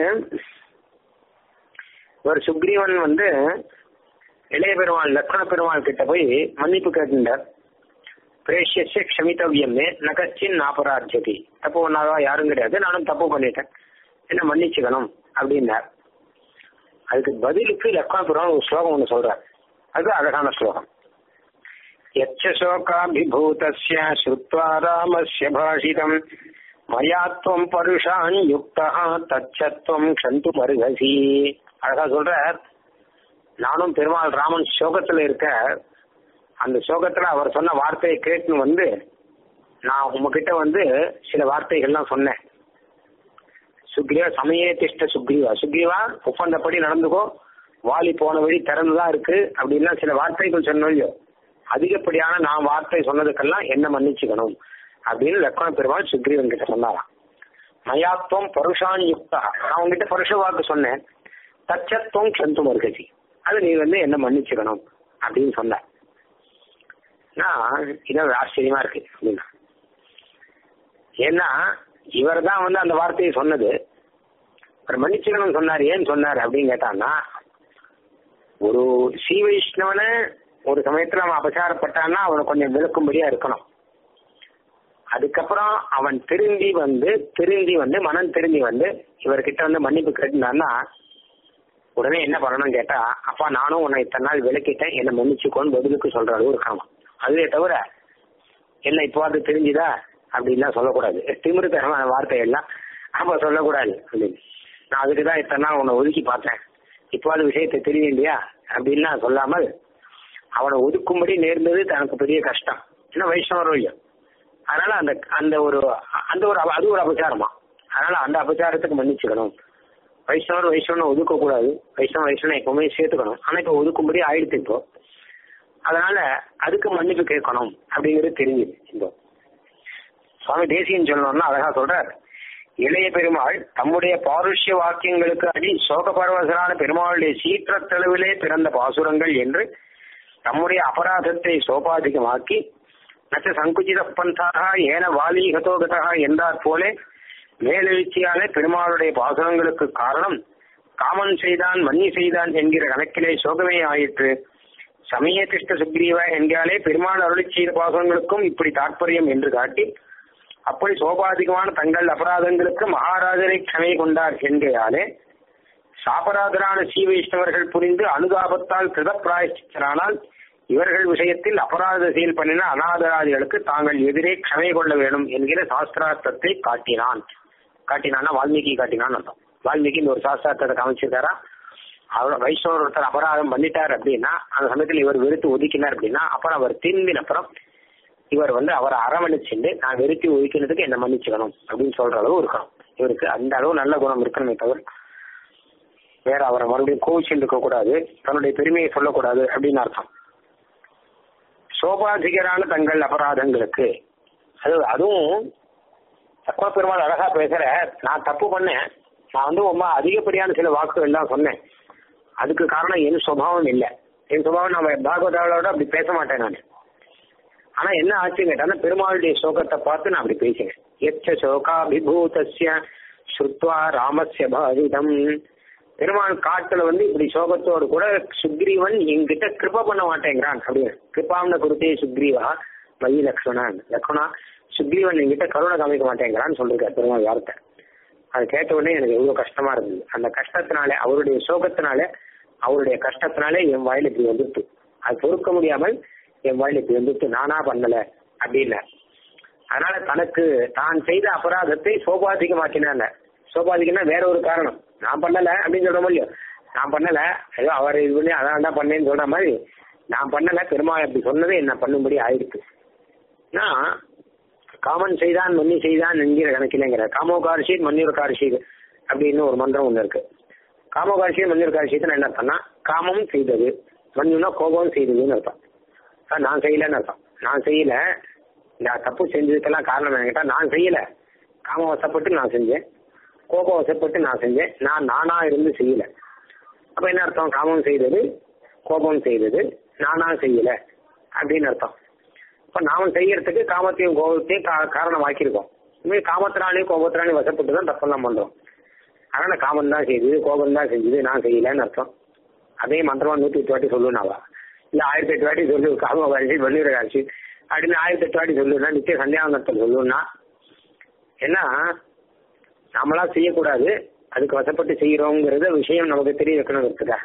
ஒரு சுக்ரீவன் வந்து இளைய பெருமாள் லக்ஷ்மண பெருமாள் கிட்ட போய் மன்னிப்பு கேட்டுட்டார் பிரேஷிய க்ஷமித்தவியமே நகச்சின் நாபராஜதி தப்பு பண்ணாதா யாரும் கிடையாது நானும் தப்பு பண்ணிட்டேன் என்ன மன்னிச்சுக்கணும் அப்படின்னார் அதுக்கு பதிலுக்கு லக்ஷ்மண பெருமாள் ஒரு ஸ்லோகம் ஒன்று சொல்றார் அது அழகான ஸ்லோகம் यच्च शोकाभिभूतस्य श्रुत्वा रामस्य भाषितम् மயாத்வம் பருஷான் யுக்தா தச்சத்துவம் க்ஷந்து மருகசி அழகா சொல்ற நானும் பெருமாள் ராமன் சோகத்துல இருக்க அந்த சோகத்துல அவர் சொன்ன வார்த்தையை கேட்டுன்னு வந்து நான் உங்ககிட்ட வந்து சில வார்த்தைகள்லாம் சொன்னேன் சுக்ரீவா சமயே திஷ்ட சுக்ரீவா சுக்ரீவா ஒப்பந்தப்படி நடந்துக்கோ வாலி போன வழி திறந்துதான் இருக்கு அப்படின்லாம் சில வார்த்தைகள் சொன்னோம் அதிகப்படியான நான் வார்த்தை சொன்னதுக்கெல்லாம் என்ன மன்னிச்சுக்கணும் அப்படின்னு லக்ஷ்மண பெருமாள் சுக்ரீவன் கிட்ட சொன்னாராம் மயாத்வம் பருஷான் யுக்தா நான் உங்ககிட்ட பருஷ வாக்கு சொன்னேன் தச்சத்துவம் சந்து மருகசி அது நீ வந்து என்ன மன்னிச்சுக்கணும் அப்படின்னு சொன்ன இதான் ஆச்சரியமா இருக்கு அப்படின்னா ஏன்னா இவர் தான் வந்து அந்த வார்த்தையை சொன்னது அவர் மன்னிச்சுக்கணும் சொன்னார் ஏன் சொன்னார் அப்படின்னு கேட்டான்னா ஒரு ஸ்ரீ வைஷ்ணவனை ஒரு சமயத்துல அவன் அபசாரப்பட்டான்னா அவனை கொஞ்சம் விளக்கும்படியா இருக்கணும் அதுக்கப்புறம் அவன் திரும்பி வந்து திரும்பி வந்து மனம் திரும்பி வந்து இவர்கிட்ட வந்து மன்னிப்பு கேட்டான்னா உடனே என்ன பண்ணணும்னு கேட்டா அப்பா நானும் உன்னை இத்தனை நாள் விளக்கிட்டேன் என்ன மன்னிச்சுக்கோன்னு பதிலுக்கு சொல்ற அளவு இருக்காமா அதுவே தவிர என்ன இப்போ அது தெரிஞ்சுதா அப்படின்லாம் சொல்லக்கூடாது திமிருத்தனமான வார்த்தையெல்லாம் அப்ப சொல்லக்கூடாது அப்படின்னு நான் அதுக்கு தான் இத்தனை நாள் உன்னை ஒதுக்கி பார்த்தேன் இப்போ அது விஷயத்தை தெரியும் இல்லையா அப்படின்னு சொல்லாமல் அவனை ஒதுக்கும்படி நேர்ந்தது தனக்கு பெரிய கஷ்டம் ஏன்னா வைஷ்ணவர் வழியும் அதனால அந்த அந்த ஒரு அந்த ஒரு அது ஒரு அபச்சாரமா அதனால அந்த அபச்சாரத்துக்கு மன்னிச்சுக்கணும் வைஷ்ணவர் வைஷ்ணவனை ஒதுக்க கூடாது வைஷ்ணவ வைஷ்ணவனை எப்பவுமே சேர்த்துக்கணும் ஆனா இப்ப ஒதுக்கும்படி ஆயிடுத்து இப்போ அதனால அதுக்கு மன்னிப்பு கேட்கணும் அப்படிங்கிறது தெரிஞ்சுது இப்போ சுவாமி தேசியன் சொல்லணும்னா அழகா சொல்றார் இளைய பெருமாள் தம்முடைய பாருஷ்ய வாக்கியங்களுக்கு அடி சோக பரவசரான பெருமாளுடைய சீற்றத்தளவிலே பிறந்த பாசுரங்கள் என்று தம்முடைய அபராதத்தை சோபாதிகமாக்கி நச்ச சங்குச்சித பந்தாக ஏன வாலீகதோகதா என்றார் போலே மேலெழுச்சியான பெருமாளுடைய பாசுரங்களுக்கு காரணம் காமன் செய்தான் மன்னி செய்தான் என்கிற கணக்கிலே சோகமே ஆயிற்று சமய கிருஷ்ண சுக்ரீவ என்கிறாலே பெருமாள் அருளி செய்த பாசுரங்களுக்கும் இப்படி தாற்பயம் என்று காட்டி அப்படி சோபாதிகமான தங்கள் அபராதங்களுக்கு மகாராஜரை க்ஷமை கொண்டார் என்கையாலே சாபராதரான ஸ்ரீ வைஷ்ணவர்கள் புரிந்து அனுதாபத்தால் கிருதப்பிராயச்சித்தரானால் இவர்கள் விஷயத்தில் அபராத செயல் பண்ணின அநாதராதிகளுக்கு தாங்கள் எதிரே க்ஷமை கொள்ள வேண்டும் என்கிற சாஸ்திரார்த்தத்தை காட்டினான் காட்டினான்னா வால்மீகி காட்டினான் அர்த்தம் வால்மீகி இந்த ஒரு சாஸ்திரார்த்தத்தை காமிச்சிருக்காரா அவர் வைஷ்ணவர் ஒருத்தர் அபராதம் பண்ணிட்டார் அப்படின்னா அந்த சமயத்தில் இவர் வெறுத்து ஒதுக்கினார் அப்படின்னா அப்புறம் அவர் திரும்பின அப்புறம் இவர் வந்து அவரை அரவணைச்சுண்டு நான் வெறுத்தி ஒதுக்கினதுக்கு என்ன மன்னிச்சுக்கணும் அப்படின்னு சொல்ற அளவு இருக்கணும் இவருக்கு அந்த அளவு நல்ல குணம் இருக்கணுமே தவிர வேற அவரை மறுபடியும் கோவிச்சுட்டு இருக்க கூடாது தன்னுடைய பெருமையை சொல்லக்கூடாது அப்படின்னு அர்த்தம் சோபாதிகரான தங்கள் அபராதங்களுக்கு அது அதுவும் சக்கர பெருமாள் அழகா பேசுற நான் தப்பு பண்ணேன் நான் வந்து ரொம்ப அதிகப்படியான சில வாக்குகள் தான் சொன்னேன் அதுக்கு காரணம் என் சுபாவம் இல்லை என் சுபாவம் நான் பாகவதாவோட அப்படி பேச மாட்டேன் நான் ஆனா என்ன ஆச்சுன்னு கேட்டா பெருமாளுடைய சோகத்தை பார்த்து நான் அப்படி பேசினேன் எச்ச சோகாபிபூதஸ்ய ஸ்ருத்வா ராமஸ்ய பாதிதம் பெருமாள் காட்டுல வந்து இப்படி சோகத்தோடு கூட சுக்ரீவன் என்கிட்ட கிருப பண்ண மாட்டேங்கிறான் அப்படின்னு கிருபாம்ன குருத்தே சுக்ரீவா மயி லக்ஷ்மணன் லக்ஷ்மணா சுக்ரீவன் என்கிட்ட கருணை காமிக்க மாட்டேங்கிறான்னு சொல்லிருக்காரு பெருமாள் வார்த்தை அது கேட்ட உடனே எனக்கு எவ்வளவு கஷ்டமா இருந்தது அந்த கஷ்டத்தினாலே அவருடைய சோகத்தினாலே அவருடைய கஷ்டத்தினாலே என் வாயில இப்படி வந்துட்டு அது பொறுக்க முடியாமல் என் வாயில இப்படி வந்துட்டு நானா பண்ணல அப்படின்னு அதனால தனக்கு தான் செய்த அபராதத்தை சோபாதிகமாக்கினாங்க சோபாதிகம்னா வேற ஒரு காரணம் நான் பண்ணல அப்படின்னு சொல்ற முடியும் நான் பண்ணல ஏதோ அவர் இது பண்ணி அதான் தான் பண்ணேன்னு சொல்ற மாதிரி நான் பண்ணல பெருமாள் அப்படி சொன்னது என்ன பண்ணும்படி ஆயிருக்கு நான் காமன் செய்தான் மன்னி செய்தான் என்கிற கணக்கிலேங்கிற காமோ காரிஷீத் மன்னியூர் காரிஷீத் அப்படின்னு ஒரு மந்திரம் ஒன்று இருக்கு காமோ காரிஷீத் மன்னியூர் காரிஷீத் என்ன அர்த்தம்னா காமம் செய்தது மன்னியூனா கோபம் செய்ததுன்னு அர்த்தம் சார் நான் செய்யலன்னு அர்த்தம் நான் செய்யல இந்த தப்பு செஞ்சதுக்கெல்லாம் காரணம் என்ன கேட்டா நான் செய்யல காம வசப்பட்டு நான் செஞ்சேன் கோபம் வசப்பட்டு நான் செஞ்சேன் நான் நானா இருந்து செய்யல அப்ப என்ன அர்த்தம் காமம் செய்தது கோபம் செய்தது நானா செய்யல அப்படின்னு அர்த்தம் இப்ப நாம செய்யறதுக்கு காமத்தையும் கோபத்தையும் கா- காரணமாக்கியிருக்கோம் இனிமே காமத்தினாலையும் கோபத்தினாலையும் வசப்பட்டு தான் தப்பெல்லாம் பண்றோம் அதனால காமம் தான் செய்யுது கோபம் தான் செஞ்சது நான் செய்யலன்னு அர்த்தம் அதே மந்திரமா நூத்தி எட்டு வாட்டி சொல்லுனாவா இல்ல ஆயிரத்தி எட்டு வாட்டி சொல்லு காம காட்சி வன்னியர காட்சி அப்படின்னு ஆயிரத்தி எட்டு வாட்டி சொல்லுன்னா நித்திய சந்தியாவந்தத்தில் சொல்லுன்னா ஏன்னா நாமளா செய்யக்கூடாது அதுக்கு வசப்பட்டு செய்யறோங்கிறத விஷயம் நமக்கு தெரிய வைக்கணுங்கிறதுக்கா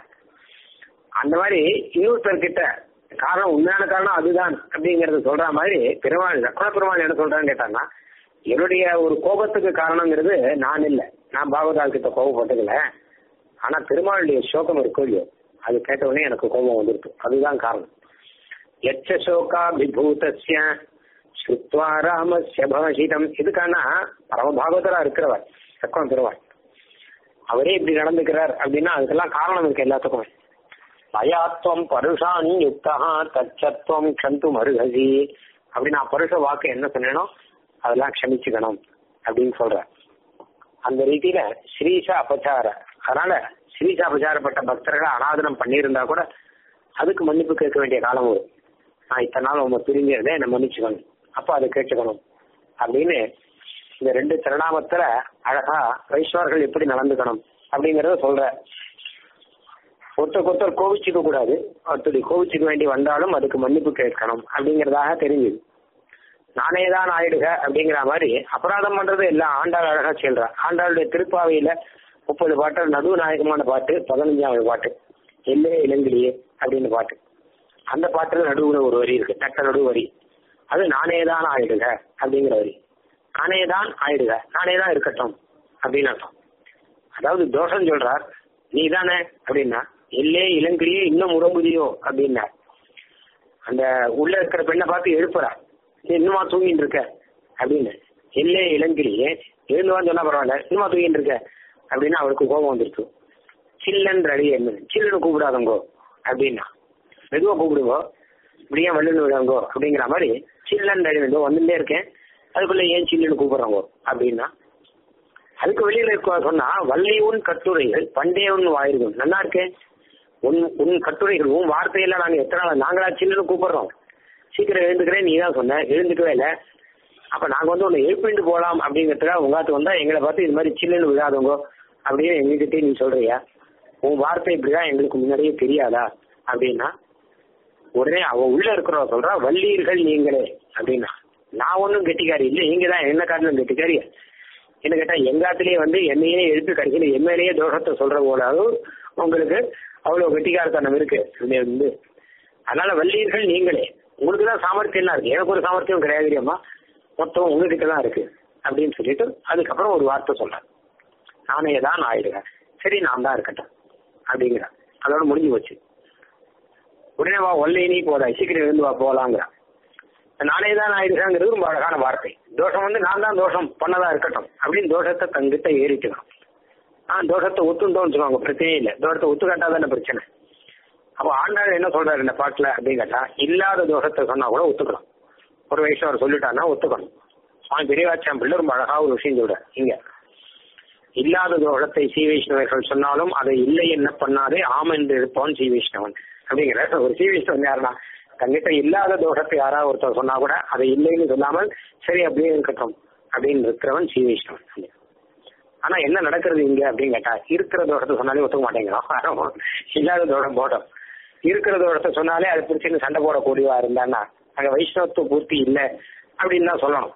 அந்த மாதிரி இன்னொருத்தர்கிட்ட காரணம் உண்மையான காரணம் அதுதான் அப்படிங்கறத சொல்ற மாதிரி பெருமாள் லக்ஷ்மண பெருமாள் என்ன சொல்றான்னு கேட்டாங்கன்னா என்னுடைய ஒரு கோபத்துக்கு காரணங்கிறது நான் இல்லை நான் பாகவதால் கிட்ட கோபப்பட்டதில்ல ஆனா பெருமாளுடைய சோகம் இருக்கும் இல்லையோ அது கேட்ட உடனே எனக்கு கோபம் வந்துருக்கு அதுதான் காரணம் எச்ச சோகா விபூதஸ்ய ஸ்ருத்வா ராமஸ்ய பவசிதம் இதுக்கான பரமபாகவதரா இருக்கிறவர் சக்கரம் பெருமாள் அவரே இப்படி நடந்துக்கிறார் அப்படின்னா அதுக்கெல்லாம் காரணம் இருக்கு எல்லாத்துக்கும் பயாத்வம் பருஷான் யுக்தா தச்சத்துவம் கந்து மருகசி அப்படின்னு நான் பருஷ வாக்கு என்ன சொன்னேனோ அதெல்லாம் க்ஷமிச்சுக்கணும் அப்படின்னு சொல்ற அந்த ரீதியில ஸ்ரீசா அபச்சார அதனால ஸ்ரீசா அபச்சாரப்பட்ட பக்தர்களை அனாதனம் பண்ணியிருந்தா கூட அதுக்கு மன்னிப்பு கேட்க வேண்டிய காலம் வரும் நான் இத்தனை நாள் உங்க பிரிஞ்சிருந்தேன் என்ன மன்னிச்சுக்கணும் அப்ப அதை கேட்டுக்கணும் அப்படின்னு இந்த ரெண்டு திருநாமத்துல அழகா வைஷ்ணவர்கள் எப்படி நடந்துக்கணும் அப்படிங்கறத சொல்ற ஒருத்தருக்கு ஒருத்தர் கோவிச்சுக்க கூடாது ஒருத்தர் கோவிச்சுக்க வேண்டி வந்தாலும் அதுக்கு மன்னிப்பு கேட்கணும் அப்படிங்கறதாக தெரிஞ்சுது நானே தான் ஆயிடுக அப்படிங்கிற மாதிரி அபராதம் பண்றது எல்லாம் ஆண்டாள் அழகா சொல்றா ஆண்டாளுடைய திருப்பாவையில முப்பது பாட்டு நடுநாயகமான பாட்டு பதினஞ்சாவது பாட்டு எல்லே இளங்கிலியே அப்படின்னு பாட்டு அந்த பாட்டுல நடுவுல ஒரு வரி இருக்கு தட்ட நடுவு வரி அது நானே தான் ஆயிடுக அப்படிங்கிற வரி நானே தான் ஆயிடுக நானே தான் இருக்கட்டும் அப்படின்னு அர்த்தம் அதாவது தோஷம் சொல்றார் நீ தானே அப்படின்னா எல்லே இளங்கிலியே இன்னும் உறங்குதியோ அப்படின்னா அந்த உள்ள இருக்கிற பெண்ணை பார்த்து எழுப்புறா நீ இன்னுமா தூங்கிட்டு இருக்க அப்படின்னு எல்லே இளங்கிலியே எழுந்துவான்னு சொன்னா பரவாயில்ல இன்னுமா தூங்கிட்டு இருக்க அப்படின்னு அவருக்கு கோபம் வந்துருச்சு சில்லன் ரெடி என்ன சில்லுன்னு கூப்பிடாதங்கோ அப்படின்னா மெதுவா கூப்பிடுங்கோ இப்படியே வல்லுன்னு விடுங்கோ அப்படிங்கிற மாதிரி சில்லன் ரெடி மெதுவா வந்துட்டே இருக்கேன் அதுக்குள்ள ஏன் சில்லுன்னு கூப்பிடுறாங்கோ அப்படின்னா அதுக்கு வெளியில இருக்க சொன்னா வல்லை உன் கட்டுரைகள் பண்டே உன் வாயிருக்கும் நல்லா இருக்கேன் உன் உன் கட்டுரைகள் உன் வார்த்தையெல்லாம் நாங்க எத்தனை நாள் நாங்களா சில்லுன்னு கூப்பிடுறோம் சீக்கிரம் எழுந்துக்கிறேன் நீ தான் சொன்ன எழுந்துக்கவே இல்லை அப்ப நாங்க வந்து உன்னை எழுப்பிட்டு போலாம் அப்படிங்கிறதுக்காக உங்காத்து வந்தா எங்களை பார்த்து இது மாதிரி சில்லுன்னு விழாதுங்கோ அப்படின்னு எங்ககிட்டே நீ சொல்றியா உன் வார்த்தை இப்படிதான் எங்களுக்கு முன்னாடியே தெரியாதா அப்படின்னா உடனே அவ உள்ள இருக்கிறவ சொல்றா வள்ளீர்கள் நீங்களே அப்படின்னா நான் ஒன்றும் கெட்டிக்காரி இல்லை நீங்க தான் என்ன காட்டிலும் கெட்டிக்காரி என்ன கேட்டா எங்காத்திலேயே வந்து என்னையே எழுப்பி கடைசியில் எம்எல்ஏ தோஷத்தை சொல்ற போலாவது உங்களுக்கு அவ்வளவு கெட்டிக்காரத்தனம் இருக்கு வந்து அதனால வள்ளீர்கள் நீங்களே உங்களுக்கு தான் சாமர்த்தியம்லாம் இருக்கு எனக்கு ஒரு சாமர்த்தியம் கிடையாது அம்மா மொத்தம் உங்ககிட்ட தான் இருக்கு அப்படின்னு சொல்லிட்டு அதுக்கப்புறம் ஒரு வார்த்தை சொல்றேன் நானே தான் ஆயிடுவேன் சரி நான் தான் இருக்கட்டும் அப்படிங்கிற அதோட முடிஞ்சு போச்சு உடனே வா ஒல்லை நீ போதா சீக்கிரம் இருந்து வா போலாங்கிறான் நானே தான் ஆயிடுச்சாங்கிறது ரொம்ப அழகான வார்த்தை தோஷம் வந்து நான் தான் தோஷம் பண்ணதா இருக்கட்டும் அப்படின்னு தோஷத்தை தங்கிட்ட ஏறிட்டுக்கலாம் ஆ தோஷத்தை ஒத்துண்டோம்னு சொல்லுவாங்க பிரச்சனையே இல்லை தோஷத்தை ஒத்து காட்டாதான பிரச்சனை அப்போ ஆண்டாள் என்ன சொல்றாரு இந்த பாட்டுல அப்படின்னு கேட்டா இல்லாத தோஷத்தை சொன்னா கூட ஒத்துக்கலாம் ஒரு வயசு அவர் சொல்லிட்டாருன்னா ஒத்துக்கணும் சுவாமி பெரியவாச்சாம் பிள்ளை ரொம்ப அழகா ஒரு விஷயம் சொல்ற இங்க இல்லாத தோஷத்தை சி வைஷ்ணவர்கள் சொன்னாலும் அதை இல்லை என்ன பண்ணாதே ஆம் என்று இருப்பவன் சி வைஷ்ணவன் அப்படிங்கிற ஒரு சி வைஷ்ணவன் யாருன்னா தங்கிட்ட இல்லாத தோஷத்தை யாராவது ஒருத்தர் சொன்னா கூட அதை இல்லைன்னு சொல்லாமல் சரி அப்படியே இருக்கட்டும் அப்படின்னு இருக்கிறவன் சி வைஷ்ணவன் ஆனா என்ன நடக்கிறது இங்க அப்படின்னு கேட்டா இருக்கிற தோஷத்தை சொன்னாலே ஒத்துக்க மாட்டேங்கிறான் இல்லாத தோஷம் போட்டோம் இருக்கிற தோஷத்தை சொன்னாலே அது பிடிச்சின்னு சண்டை போடக்கூடியவா இருந்தான்னா அங்க வைஷ்ணவத்துவ பூர்த்தி இல்லை அப்படின்னு தான் சொல்லணும்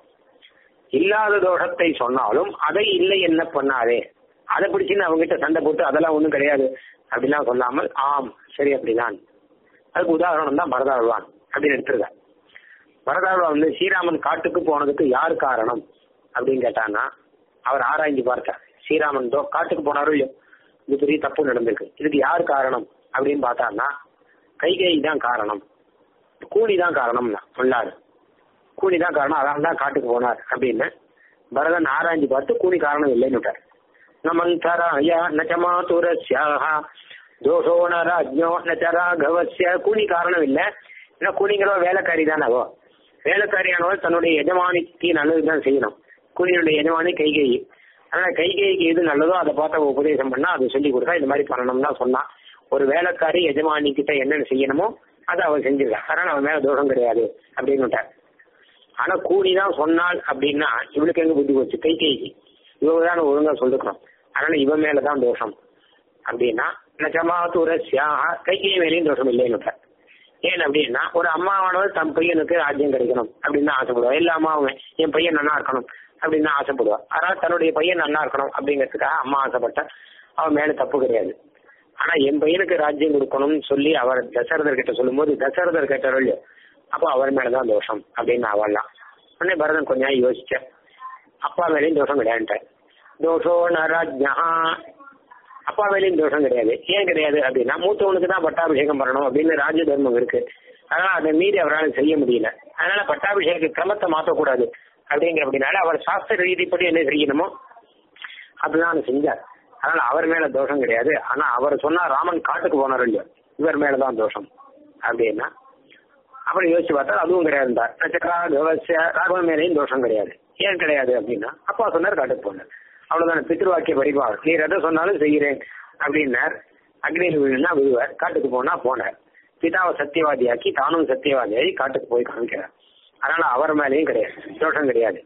இல்லாத தோஷத்தை சொன்னாலும் அதை இல்லை என்ன பண்ணாதே அதை பிடிச்சின்னு அவங்ககிட்ட சண்டை போட்டு அதெல்லாம் ஒண்ணும் கிடையாது அப்படிலாம் சொல்லாமல் ஆம் சரி அப்படிதான் அதுக்கு உதாரணம் தான் பரதாழ்வான் அப்படின்னு எடுத்துருக்க பரதாழ்வான் வந்து ஸ்ரீராமன் காட்டுக்கு போனதுக்கு யார் காரணம் அப்படின்னு கேட்டான்னா அவர் ஆராய்ஞ்சு பார்த்தார் ஸ்ரீராமன் தோ காட்டுக்கு போனாரோ இல்லையோ இது பெரிய தப்பு நடந்திருக்கு இதுக்கு யார் காரணம் அப்படின்னு பார்த்தாருன்னா கைகை தான் காரணம் கூலி தான் காரணம்னா சொல்லாரு கூலி தான் காரணம் அதான் தான் காட்டுக்கு போனார் அப்படின்னு பரதன் ஆராய்ஞ்சு பார்த்து கூலி காரணம் இல்லைன்னு விட்டார் நமந்தராய நச்சமாதுரஸ்யாக தோஷோ ந ராஜ்யோ நச்சராகவசிய கூலி காரணம் இல்லை ஏன்னா கூலிங்கிறவ வேலைக்காரி தானே அவோ வேலைக்காரியானவள் தன்னுடைய எஜமானிக்கு நல்லதுதான் செய்யணும் கூலியினுடைய எஜமானி கைகை அதனால கைகைக்கு எது நல்லதோ அதை பார்த்து உபதேசம் பண்ணா அதை சொல்லி கொடுத்தா இந்த மாதிரி பண்ணணும்னா சொன்னான் ஒரு வேலைக்காரி எஜமானி கிட்ட என்னென்ன செய்யணுமோ அதை அவன் செஞ்சிருக்கா அதனால அவன் மேல தோஷம் கிடையாது அப்படின்னு விட்டார் ஆனா கூலி தான் சொன்னாள் அப்படின்னா இவளுக்கு எங்க புத்தி போச்சு கை கைக்கு இவங்க தான் ஒழுங்கா சொல்லிருக்கணும் அதனால இவன் மேலதான் தோஷம் அப்படின்னா நச்சமாத்துரஸ்யாக கைகை மேலேயும் தோஷம் இல்லைன்னு ஏன் அப்படின்னா ஒரு அம்மாவானவர் தன் பையனுக்கு ராஜ்யம் கிடைக்கணும் அப்படின்னு தான் ஆசைப்படுவா எல்லா அம்மாவும் என் பையன் நல்லா இருக்கணும் அப்படின்னு தான் ஆசைப்படுவா அதனால தன்னுடைய பையன் நல்லா இருக்கணும் அப்படிங்கிறதுக்காக அம்மா ஆசைப்பட்ட அவன் மேல தப்பு கிடையாது ஆனா என் பையனுக்கு ராஜ்யம் கொடுக்கணும்னு சொல்லி அவர் தசரதர் கிட்ட சொல்லும்போது தசரதர் கேட்டாரோ இல்லையோ அப்போ அவர் மேலதான் தோஷம் அப்படின்னு அவள்லாம் உடனே பரதன் கொஞ்சம் யோசிச்சேன் அப்பா மேலேயும் தோஷம் கிடையாதுட்டார் தோஷோ நராஜ்யா அப்பா மேலேயும் தோஷம் கிடையாது ஏன் கிடையாது அப்படின்னா மூத்தவனுக்கு தான் பட்டாபிஷேகம் பண்ணணும் அப்படின்னு ராஜ தர்மம் இருக்கு அதனால அதை மீறி அவரால் செய்ய முடியல அதனால பட்டாபிஷேக கிரமத்தை மாற்றக்கூடாது அப்படிங்கிற அப்படின்னால அவர் சாஸ்திர ரீதிப்படி என்ன செய்யணுமோ அப்படிதான் செஞ்சார் அதனால அவர் மேல தோஷம் கிடையாது ஆனா அவர் சொன்னா ராமன் காட்டுக்கு போனார் இல்லையோ இவர் மேலதான் தோஷம் அப்படின்னா அப்புறம் யோசிச்சு பார்த்தா அதுவும் கிடையாது நட்சத்திர ராகவன் மேலேயும் தோஷம் கிடையாது ஏன் கிடையாது அப்படின்னா அப்பா சொன்னார் காட்டுக்கு போனார் அவ்வளவுதான் பித்ருவாக்கிய படிப்பார் நீர் எதை சொன்னாலும் செய்கிறேன் அப்படின்னார் அக்னியில் விழுனா விழுவார் காட்டுக்கு போனா போனார் பிதாவை சத்தியவாதியாக்கி தானும் சத்தியவாதியாகி காட்டுக்கு போய் காமிக்கிறார் அதனால அவர் மேலேயும் கிடையாது தோஷம் கிடையாது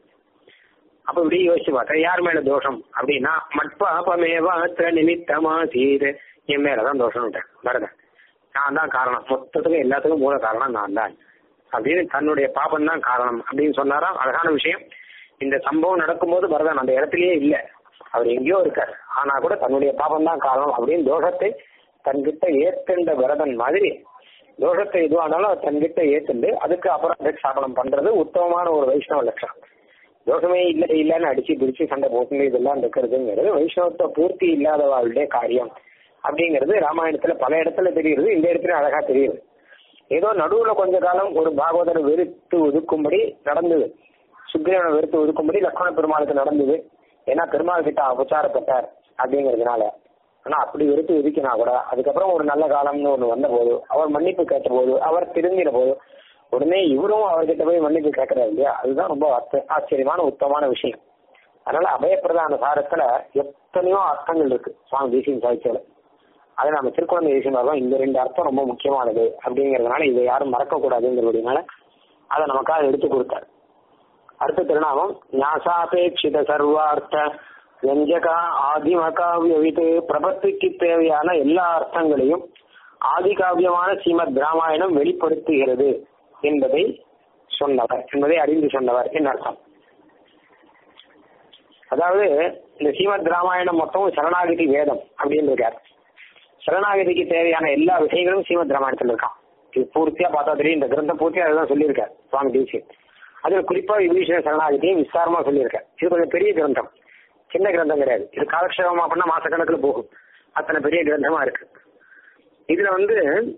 அப்ப இப்படி யோசிச்சு பார்த்தா யார் மேல தோஷம் அப்படின்னா மட்பாபமேவா நிமித்தமா சீரு என் மேலதான் தோஷம் வரதன் நான் தான் காரணம் மொத்தத்துக்கும் எல்லாத்துக்கும் மூல காரணம் நான் தான் அப்படின்னு தன்னுடைய பாபம் தான் காரணம் அப்படின்னு சொன்னாராம் அழகான விஷயம் இந்த சம்பவம் நடக்கும்போது பரதன் அந்த இடத்துலயே இல்ல அவர் எங்கேயோ இருக்கார் ஆனா கூட தன்னுடைய பாபம் தான் காரணம் அப்படின்னு தோஷத்தை தன்கிட்ட ஏத்துண்ட பரதன் மாதிரி தோஷத்தை எதுவானாலும் தன்கிட்ட ஏத்துண்டு அதுக்கு அப்புறம் சாபனம் பண்றது உத்தமமான ஒரு வைஷ்ணவ லட்சணம் தோஷமே இல்லை இல்லைன்னு அடிச்சு பிடிச்சு சண்டை போட்டு இதெல்லாம் இருக்கிறதுங்கிறது வைஷ்ணவத்தை பூர்த்தி இல்லாதவாளுடைய காரியம் அப்படிங்கிறது ராமாயணத்துல பல இடத்துல தெரியுது இந்த இடத்துல அழகா தெரியுது ஏதோ நடுவுல கொஞ்ச காலம் ஒரு பாகவதரை வெறுத்து ஒதுக்கும்படி நடந்தது சுக்ரீவனை வெறுத்து ஒதுக்கும்படி லக்ஷ்மண பெருமாளுக்கு நடந்தது ஏன்னா பெருமாள் கிட்ட உச்சாரப்பட்டார் அப்படிங்கிறதுனால ஆனா அப்படி வெறுத்து ஒதுக்கினா கூட அதுக்கப்புறம் ஒரு நல்ல காலம்னு ஒண்ணு வந்த போது அவர் மன்னிப்பு கேட்ட போது அவர் திருந்தின போது உடனே இவரும் அவர்கிட்ட போய் மன்னிப்பு கேட்கறாரு இல்லையா அதுதான் ரொம்ப ஆச்சரியமான உத்தமமான விஷயம் அதனால அபயப்பிரதான சாரத்துல எத்தனையோ அர்த்தங்கள் இருக்கு சுவாமி தேசியம் சாய்ச்சியில அதை நம்ம திருக்குழந்தை தேசியம் இந்த ரெண்டு அர்த்தம் ரொம்ப முக்கியமானது அப்படிங்கறதுனால இதை யாரும் மறக்க கூடாதுங்கிறதுனால அதை நமக்காக எடுத்து கொடுத்தார் அடுத்த திருநாமம் ஞாசாபேட்சித சர்வார்த்த வெஞ்சகா ஆதிம காவியவித்து பிரபத்திக்கு தேவையான எல்லா அர்த்தங்களையும் ஆதி காவியமான ஸ்ரீமத் ராமாயணம் வெளிப்படுத்துகிறது என்பதை சொன்னவர் என்பதை அறிந்து சொன்னவர் என்ன அர்த்தம் அதாவது இந்த ஸ்ரீமத் ராமாயணம் மொத்தம் சரணாகதி வேதம் அப்படின்னு இருக்கார் சரணாகதிக்கு தேவையான எல்லா விஷயங்களும் ஸ்ரீமத் ராமாயணத்தில் இருக்கான் இது பூர்த்தியா பார்த்தா தெரியும் இந்த கிரந்தம் பூர்த்தியா அதுதான் சொல்லியிருக்கார் சுவாமி தேசியன் அதுல குறிப்பா விபீஷண சரணாகதியும் விஸ்தாரமா சொல்லியிருக்கார் இது கொஞ்சம் பெரிய கிரந்தம் சின்ன கிரந்தம் கிடையாது இது காலக்ஷேபமா பண்ணா மாசக்கணக்குல போகும் அத்தனை பெரிய கிரந்தமா இருக்கு இதுல வந்து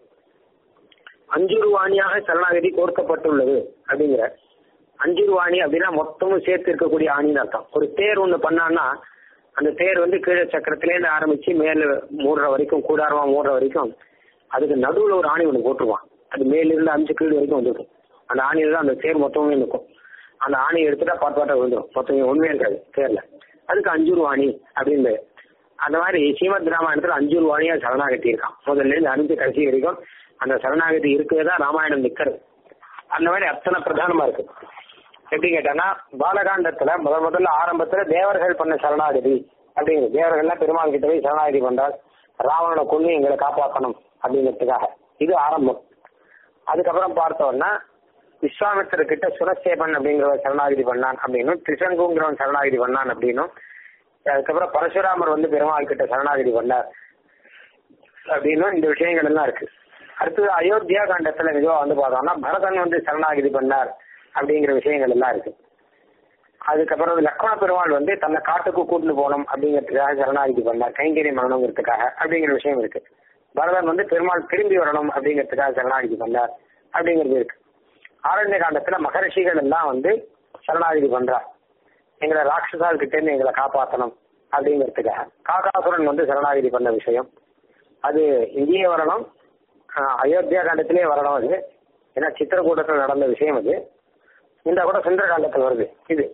அஞ்சுரு வாணியாக சரணாகதி கோர்க்கப்பட்டுள்ளது அப்படிங்கிற அஞ்சுரு வாணி அப்படின்னா மொத்தமும் சேர்த்து இருக்கக்கூடிய ஆணின்னு அர்த்தம் ஒரு தேர் ஒண்ணு பண்ணான்னா அந்த தேர் வந்து கீழே சக்கரத்திலேருந்து ஆரம்பிச்சு மேல மூடுற வரைக்கும் கூடாரமா மூடுற வரைக்கும் அதுக்கு நடுவுல ஒரு ஆணி ஒண்ணு போட்டுருவான் அது மேலிருந்து அஞ்சு கீழ் வரைக்கும் வந்துருக்கும் அந்த ஆணியில தான் அந்த தேர் மொத்தமே நிற்கும் அந்த ஆணியை எடுத்துட்டா பாட்டு பாட்டா விழுந்துடும் மொத்தம் ஒண்ணுமே இருக்காது தேர்ல அதுக்கு அஞ்சூர் வாணி அப்படின்னு அந்த மாதிரி ஸ்ரீமத் ராமாயணத்துல அஞ்சூர் வாணியா சரணாகதி இருக்கான் முதல்ல இருந்து அஞ்சு கடைசி வரைக்கும் அந்த சரணாகதி இருக்கதான் ராமாயணம் நிக்கிறது அந்த மாதிரி அத்தனை பிரதானமா இருக்கு எப்படி கேட்டாங்கன்னா பாலகாண்டத்துல முதல் முதல்ல ஆரம்பத்துல தேவர்கள் பண்ண சரணாகதி அப்படிங்கிறது தேவர்கள்லாம் பெருமாள் கிட்ட போய் சரணாகதி பண்றால் ராவணனை கொண்டு எங்களை காப்பாற்றணும் அப்படிங்கிறதுக்காக இது ஆரம்பம் அதுக்கப்புறம் பார்த்தோம்னா விஸ்வாமித்திர கிட்ட சுரசேபன் அப்படிங்கிறவன் சரணாகிதி பண்ணான் அப்படின்னும் திரிசங்குங்கிறவன் சரணாகிதி பண்ணான் அப்படின்னும் அதுக்கப்புறம் பரசுராமர் வந்து பெருமாள் கிட்ட சரணாகிதி பண்ணார் அப்படின்னும் இந்த விஷயங்கள் எல்லாம் இருக்கு அடுத்தது அயோத்தியா காண்டத்துல மெதுவா வந்து பார்த்தோம்னா பரதன் வந்து சரணாகிதி பண்ணார் அப்படிங்கிற விஷயங்கள் எல்லாம் இருக்கு அதுக்கப்புறம் லக்ஷ்மண பெருமாள் வந்து தன்னை காட்டுக்கு கூட்டிட்டு போகணும் அப்படிங்கிறதுக்காக சரணாகிதி பண்ணார் கைங்கரியம் பண்ணணுங்கிறதுக்காக அப்படிங்கிற விஷயம் இருக்கு பரதன் வந்து பெருமாள் திரும்பி வரணும் அப்படிங்கிறதுக்காக சரணாகிதி பண்ணார் அப்படிங்கிறது இருக்கு ஆரண்ய காண்டத்துல மகரிஷிகள் எல்லாம் வந்து சரணாகிதி பண்றார் எங்களை ராட்சசால் கிட்ட இருந்து எங்களை காப்பாற்றணும் அப்படிங்கிறதுக்காக காகாசுரன் வந்து சரணாகிதி பண்ண விஷயம் அது இங்கேயே வரணும் அயோத்தியா காண்டத்திலே வரணும் அது ஏன்னா சித்திரக்கூட்டத்தில் நடந்த விஷயம் அது இந்த கூட சுந்தர காண்டத்தில் வருது இது